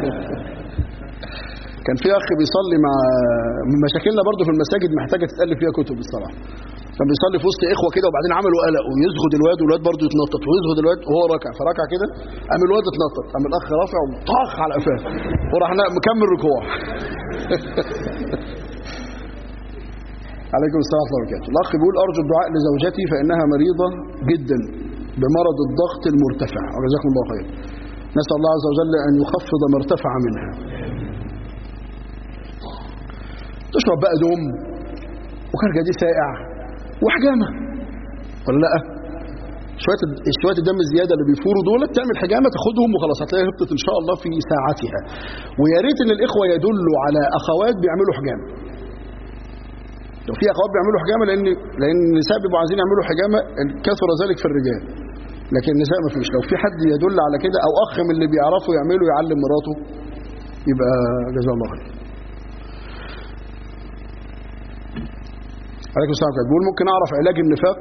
كان في اخ بيصلي مع من مشاكلنا برضه في المساجد محتاجه تتالف فيها كتب الصراحه كان بيصلي في وسط اخوه كده وبعدين عملوا قلق ويزغد الواد والواد برضه يتنطط ويزغد الواد وهو راكع فركع كده قام الواد اتنطط قام الاخ رافع وطاخ على قفاه وراح مكمل ركوع عليكم السلام ورحمة الله وبركاته الأخ بيقول أرجو الدعاء لزوجتي فإنها مريضة جدا بمرض الضغط المرتفع وجزاكم الله خير نسأل الله عز وجل أن يخفض ما ارتفع منها تشرب بقى دوم وخارجة دي سائع وحجامة ولا لا شوية شوية الدم الزيادة اللي بيفوروا دول تعمل حجامة تاخدهم وخلاص هتلاقيها هبطت إن شاء الله في ساعتها ويا ريت إن الإخوة يدلوا على أخوات بيعملوا حجامة لو في أخوات بيعملوا حجامة لأن لأن النساء بيبقوا عايزين يعملوا حجامة كثر ذلك في الرجال لكن النساء ما فيش لو في حد يدل على كده أو أخ من اللي بيعرفوا يعملوا يعلم مراته يبقى جزاه الله خير عليكم السلام عليكم بيقول ممكن أعرف علاج النفاق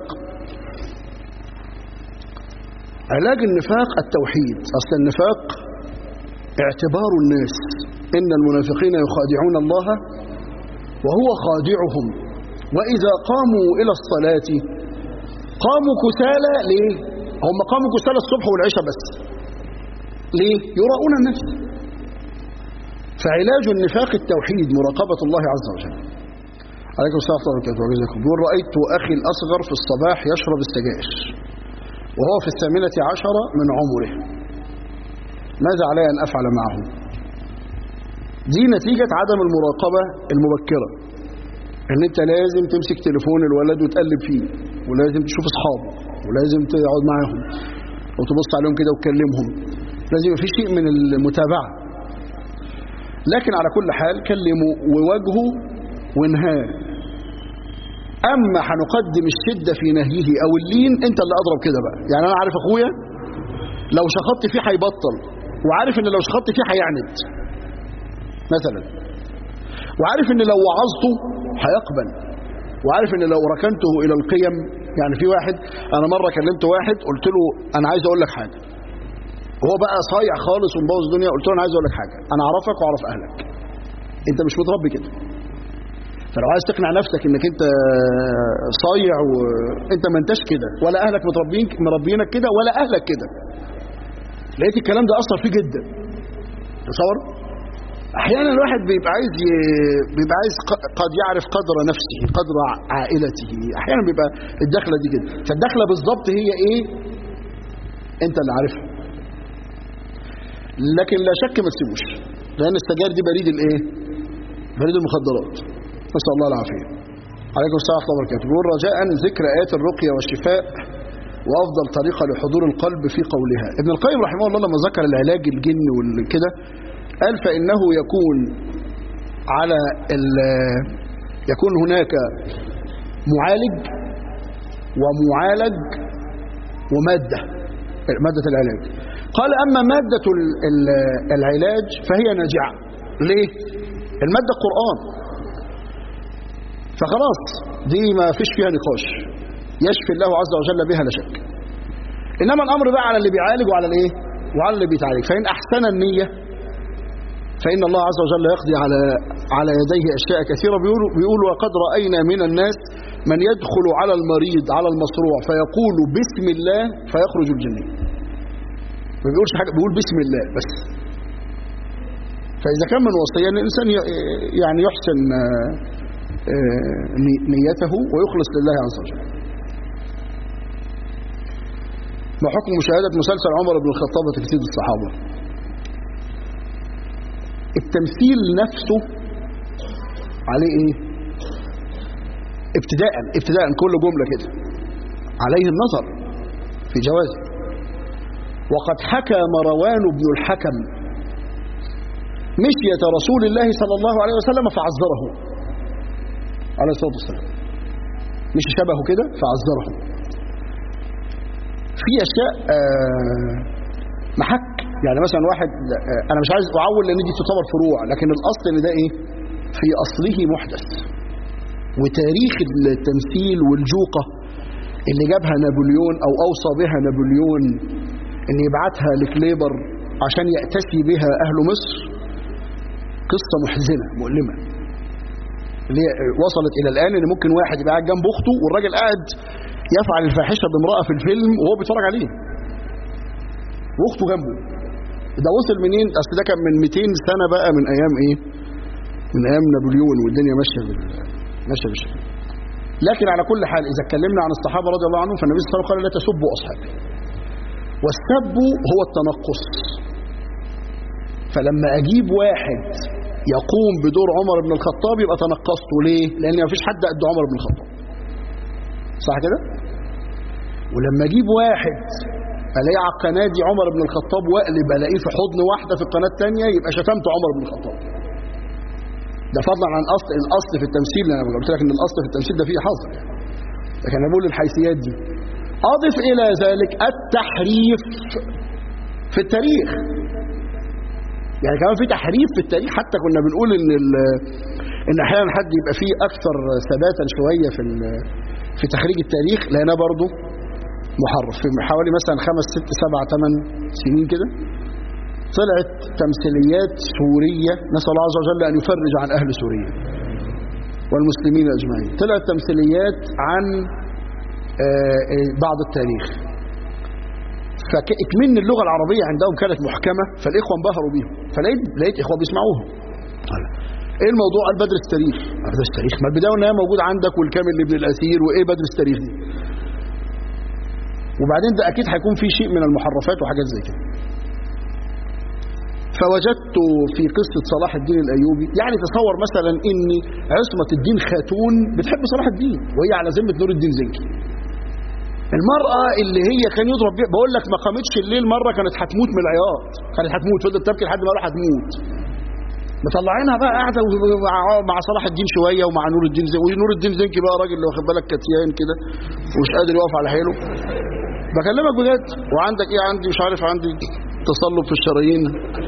علاج النفاق التوحيد أصل النفاق اعتبار الناس إن المنافقين يخادعون الله وهو خادعهم وإذا قاموا إلى الصلاة قاموا كسالى ليه؟ هم قاموا كسالى الصبح والعشاء بس ليه؟ يراؤون الناس فعلاج النفاق التوحيد مراقبة الله عز وجل عليكم السلام ورحمة الله وبركاته وجزاكم بيقول رأيت أخي الأصغر في الصباح يشرب السجائر وهو في الثامنة عشرة من عمره ماذا علي أن أفعل معه دي نتيجة عدم المراقبة المبكرة ان انت لازم تمسك تليفون الولد وتقلب فيه ولازم تشوف اصحابه ولازم تقعد معاهم وتبص عليهم كده وتكلمهم لازم يبقى في شيء من المتابعة لكن على كل حال كلمه وواجهه وانهاه اما هنقدم الشدة في نهيه او اللين انت اللي اضرب كده بقى يعني انا عارف اخويا لو شخطت فيه هيبطل وعارف ان لو شخطت فيه هيعند مثلا وعارف ان لو وعظته هيقبل وعارف ان لو ركنته الى القيم يعني في واحد انا مره كلمت واحد قلت له انا عايز اقول لك حاجه هو بقى صايع خالص ومبوظ الدنيا قلت له انا عايز اقول لك حاجه انا اعرفك واعرف اهلك انت مش متربي كده فلو عايز تقنع نفسك انك انت صايع وانت ما انتش كده ولا اهلك متربين مربينك كده ولا اهلك كده لقيت الكلام ده اثر فيه جدا تصور احيانا الواحد بيبقى عايز ي... بيبقى عايز قد يعرف قدر نفسه قدر عائلته احيانا بيبقى الدخله دي كده فالدخله بالظبط هي ايه انت اللي عارفها لكن لا شك ما تسيبوش لان السجاير دي بريد الايه بريد المخدرات نسال الله العافيه عليكم السلام ورحمه الله وبركاته بيقول رجاء ذكر ايات الرقيه والشفاء وافضل طريقه لحضور القلب في قولها ابن القيم رحمه الله لما ذكر العلاج الجن والكده قال فإنه يكون على يكون هناك معالج ومعالج ومادة مادة العلاج قال أما مادة العلاج فهي ناجعة ليه؟ المادة القرآن فخلاص دي ما فيش فيها نقاش يشفي الله عز وجل بها لا شك إنما الأمر بقى على اللي بيعالج وعلى الإيه؟ وعلى اللي بيتعالج فإن أحسن النية فإن الله عز وجل يقضي على على يديه أشياء كثيرة بيقول, بيقول وقد رأينا من الناس من يدخل على المريض على المصروع فيقول بسم الله فيخرج الجنين ما بيقولش حاجة بيقول بسم الله بس فإذا كان من وصية الإنسان يعني يحسن نيته ويخلص لله عز وجل ما حكم مشاهدة مسلسل عمر بن الخطاب وتجسيد الصحابة التمثيل نفسه عليه ايه ابتداء ابتداء كل جملة كده عليه النظر في جوازه وقد حكى مروان بن الحكم مشية رسول الله صلى الله عليه وسلم فعذره عليه الصلاة والسلام مش شبهه كده فعذره في أشياء آه محك يعني مثلا واحد انا مش عايز اعول لان دي تعتبر فروع لكن الاصل ان ده ايه في اصله محدث وتاريخ التمثيل والجوقة اللي جابها نابليون او اوصى بها نابليون ان يبعتها لكليبر عشان يأتسي بها اهل مصر قصة محزنة مؤلمة اللي وصلت الى الان ان ممكن واحد يبقى قاعد جنب اخته والراجل قاعد يفعل الفاحشة بامرأة في الفيلم وهو بيتفرج عليه واخته جنبه ده وصل منين اصل ده كان من 200 سنه بقى من ايام ايه من ايام نابليون والدنيا ماشيه بال... ماشيه بالشكل لكن على كل حال إذا اتكلمنا عن الصحابة رضي الله عنهم فالنبي صلى الله عليه وسلم قال لا تسبوا أصحابي والسب هو التنقص فلما أجيب واحد يقوم بدور عمر بن الخطاب يبقى تنقصته ليه؟ لأن ما فيش حد قد عمر بن الخطاب صح كده؟ ولما أجيب واحد الاقيه على القناه دي عمر بن الخطاب واقلب الاقيه في حضن واحده في القناه الثانيه يبقى شتمت عمر بن الخطاب ده فضلا عن اصل الاصل في التمثيل انا قلت لك ان الاصل في التمثيل ده فيه حظر يعني لكن انا بقول الحيثيات دي اضف الى ذلك التحريف في التاريخ يعني كمان في تحريف في التاريخ حتى كنا بنقول ان ان احيانا حد يبقى فيه اكثر ثباتا شويه في في تخريج التاريخ لقيناه برضه محرف في حوالي مثلا خمس ست سبع ثمان سنين كده طلعت تمثيليات سورية نسأل الله عز وجل أن يفرج عن أهل سوريا والمسلمين أجمعين طلعت تمثيليات عن بعض التاريخ فكمن اللغة العربية عندهم كانت محكمة فالإخوة انبهروا بيهم فلقيت لقيت إخوة بيسمعوها ايه الموضوع قال بدر التاريخ بدر التاريخ ما البدايه انها موجود عندك والكامل لابن الاسير وايه بدر التاريخ دي وبعدين ده اكيد هيكون في شيء من المحرفات وحاجات زي كده فوجدت في قصة صلاح الدين الأيوبي يعني تصور مثلا إن عصمة الدين خاتون بتحب صلاح الدين وهي على ذمة نور الدين زنكي المرأة اللي هي كان يضرب بيها بقول لك ما قامتش الليل مرة كانت هتموت من العياط كانت هتموت فضلت تبكي لحد ما راح هتموت مطلعينها بقى قاعده مع صلاح الدين شويه ومع نور الدين زنكي ونور الدين زنكي بقى راجل اللي واخد بالك كتيان كده ومش قادر يقف على حيله بكلمك بجد وعندك ايه عندي مش عارف عندي تصلب في الشرايين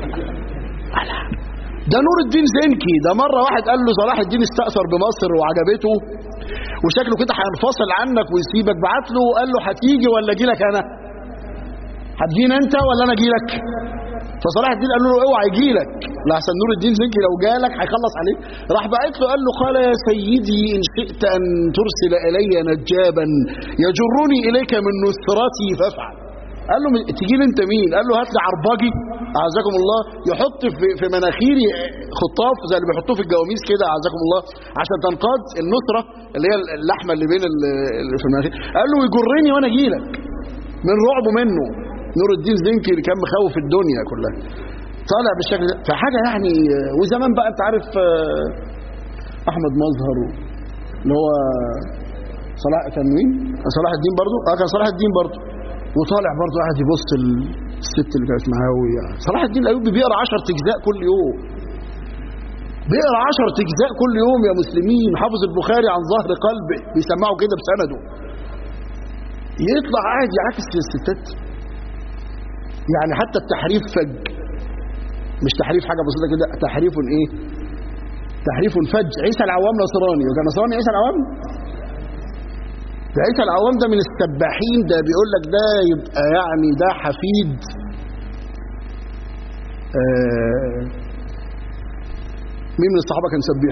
ده نور الدين زنكي ده مرة واحد قال له صلاح الدين استأثر بمصر وعجبته وشكله كده هينفصل عنك ويسيبك بعت له وقال له هتيجي ولا اجي لك انا هتجينا انت ولا انا اجي لك فصلاح الدين قال له اوعى يجي لك لحسن نور الدين زنكي لو جالك هيخلص عليك راح بعت له قال له قال يا سيدي ان شئت ان ترسل الي نجابا يجرني اليك من نثرتي فافعل قال له تجي لي انت مين قال له هات لي عربجي اعزكم الله يحط في في مناخيري خطاف زي اللي بيحطوه في الجواميس كده اعزكم الله عشان تنقاد النصره اللي هي اللحمه اللي بين اللي في المناخير قال له يجرني وانا اجي لك من رعبه منه نور الدين زنكي اللي كان مخوف الدنيا كلها طالع بالشكل ده فحاجه يعني وزمان بقى انت عارف احمد مظهر اللي هو صلاح كان مين؟ صلاح الدين برضه؟ اه كان صلاح الدين برضه وطالع برضه قاعد يبص الست اللي كانت معاه صلاح الدين الايوبي بيقرا 10 اجزاء كل يوم بيقرا 10 اجزاء كل يوم يا مسلمين حافظ البخاري عن ظهر قلب بيسمعه كده بسنده يطلع قاعد يعاكس الستات يعني حتى التحريف فج مش تحريف حاجه بسيطه كده تحريف ايه تحريف فج عيسى العوام نصراني وكان نصراني عيسى العوام ده عيسى العوام ده من السباحين ده بيقول لك ده يبقى يعني ده حفيد آه مين من الصحابه كان سبيح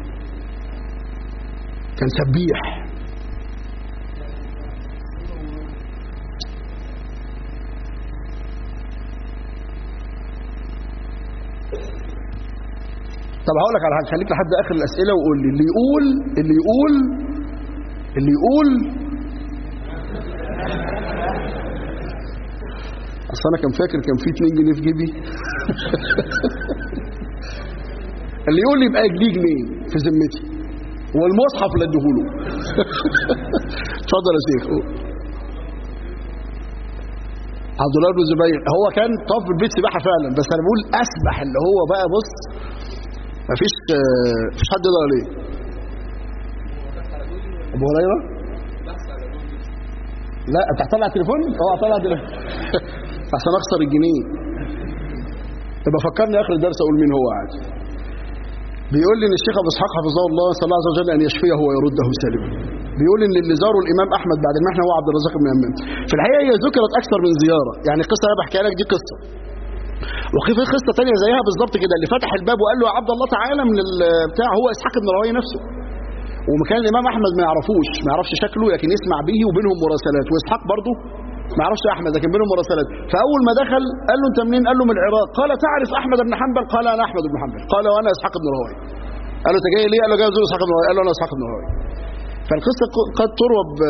كان سبيح طب هقول لك على حاجه خليك لحد اخر الاسئله وقول لي اللي يقول اللي يقول اللي يقول اصل انا كان فاكر كان في 2 جنيه في جيبي اللي يقول لي يبقى ليه جنيه في ذمتي والمصحف اللي اديهوله اتفضل يا شيخ عبد الله بن زبير هو كان طاف بالبيت سباحه فعلا بس انا بقول اسبح اللي هو بقى بص مفيش مفيش حد يقدر عليه ابو هريره لا انت هتطلع التليفون اه هطلع التليفون عشان اخسر الجنيه يبقى فكرني اخر الدرس اقول مين هو عادي بيقول لي ان الشيخ ابو اسحاق حفظه الله صلى الله عز وجل ان يشفيه ويرده سالما بيقول ان اللي زاره الامام احمد بعد المحنه هو عبد الرزاق بن همام في الحقيقه هي ذكرت اكثر من زياره يعني القصه اللي بحكيها لك دي قصه وفي في قصه ثانيه زيها بالظبط كده اللي فتح الباب وقال له يا عبد الله تعالى من البتاع هو اسحاق بن راهويه نفسه وكان الامام احمد ما يعرفوش ما يعرفش شكله لكن يسمع به وبينهم مراسلات واسحاق برضه ما يعرفش احمد لكن بينهم مراسلات فاول ما دخل قال له انت منين قال له من العراق قال تعرف احمد بن حنبل قال انا احمد بن حنبل قال وانا اسحاق بن راهويه قال له انت جاي ليه قال له جاي ازور اسحاق بن راهويه قال له انا اسحاق بن راهويه فالقصة قد تروى ب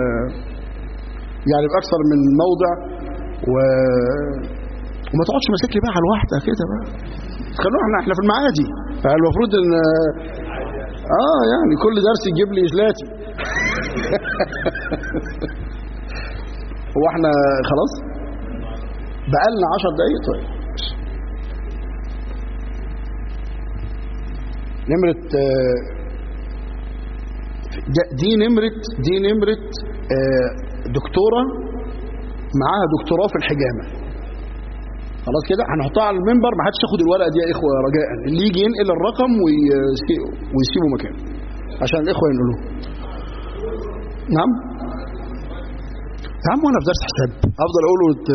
يعني بأكثر من موضع و وما تقعدش ماسك لي بقى على الواحدة كده بقى خلونا احنا احنا في المعادي فالمفروض ان اه يعني كل درس يجيب لي جلاتي هو احنا خلاص بقالنا 10 دقايق طيب نمرة آه، ده- دي نمرة دي نمرة آه، دكتورة معاها دكتوراه في الحجامة خلاص كده هنحطها على المنبر ما حدش ياخد الورقة دي يا إخوة رجاء اللي يجي ينقل الرقم ويسي- ويسيبه مكانه عشان الإخوة ينقلوه نعم يا عم وانا في درس حساب افضل اقوله وت...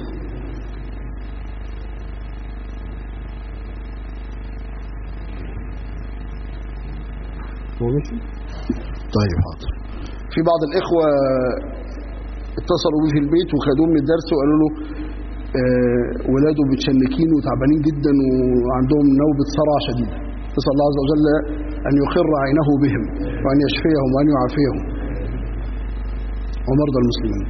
هو ماشي طيب حاضر في بعض الاخوه اتصلوا بيه في البيت وخدوه من الدرس وقالوا له آه ولاده متشنكين وتعبانين جدا وعندهم نوبه صرع شديده نسال الله عز وجل ان يقر عينه بهم وان يشفيهم وان يعافيهم ومرضى المسلمين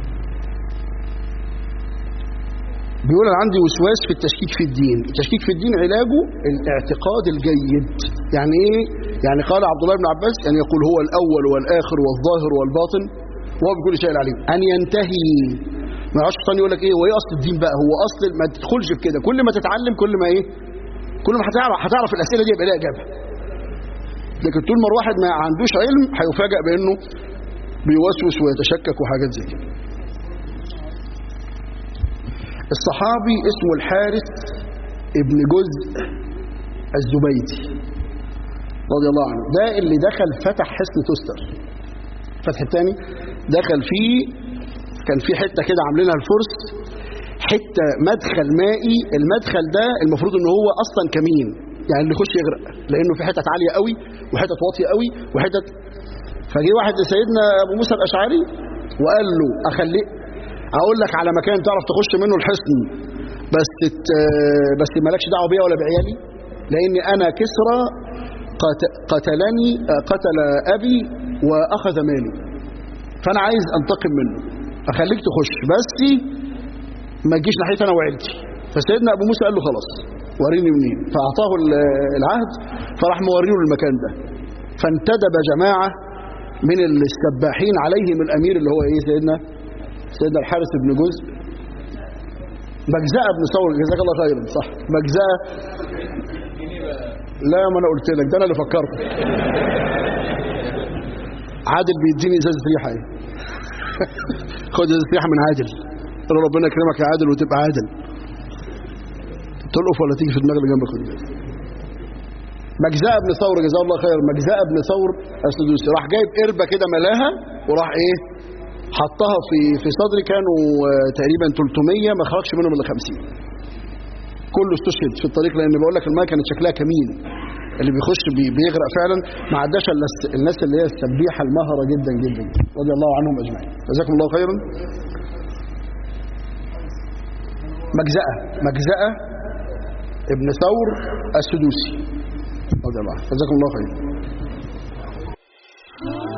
بيقول انا عندي وسواس في التشكيك في الدين التشكيك في الدين علاجه الاعتقاد الجيد يعني ايه يعني قال عبد الله بن عباس ان يقول هو الاول والاخر والظاهر والباطن وهو بكل شيء عليم ان ينتهي ما يقعدش الشيطان يقول لك ايه هو ايه اصل الدين بقى هو اصل ما تدخلش في كده كل ما تتعلم كل ما ايه كل ما هتعرف هتعرف الاسئله دي يبقى لها اجابه لكن طول ما الواحد ما عندوش علم هيفاجئ بانه بيوسوس ويتشكك وحاجات زي كده الصحابي اسمه الحارث ابن جزء الزبيدي رضي الله عنه ده اللي دخل فتح حصن تستر فتح الثاني دخل فيه كان في حته كده عاملينها الفرس حته مدخل مائي المدخل ده المفروض ان هو اصلا كمين يعني اللي يخش يغرق لانه في حتت عاليه قوي وحتت واطيه قوي وحتت فجي واحد لسيدنا ابو موسى الاشعري وقال له اخليك اقول لك على مكان تعرف تخش منه الحصن بس ت... بس مالكش دعوه بيا ولا بعيالي لاني انا كسرى قت... قتلني قتل ابي واخذ مالي فانا عايز انتقم منه اخليك تخش بس ما تجيش ناحيتي انا وعيلتي فسيدنا ابو موسى قال له خلاص وريني منين فاعطاه العهد فراح موريه المكان ده فانتدب جماعه من السباحين عليهم الامير اللي هو ايه سيدنا سيدنا الحارث بن جزء مجزأة بن ثور جزاك الله خيرا صح مجزأة لا ما انا قلت لك ده انا اللي فكرت عادل بيديني ازازه ريحه ايه خد ازازه ريحه من عادل قال له ربنا يكرمك يا عادل وتبقى عادل تلقف ولا تيجي في دماغ اللي جنبك خد مجزاء بن ثور جزاه الله خير مجزاء بن ثور السدوسي راح جايب قربه كده ملاها وراح ايه حطها في في صدري كانوا تقريبا 300 ما خرجش منهم الا 50 كله استشهد في الطريق لان بقول لك الماء كانت شكلها كمين اللي بيخش بي بيغرق فعلا ما عداش الا الناس اللي هي السبيحه المهره جدا جدا رضي الله عنهم اجمعين جزاكم الله خيرا مجزأة مجزأة ابن ثور السدوسي رضي الله عنه جزاكم الله خيرا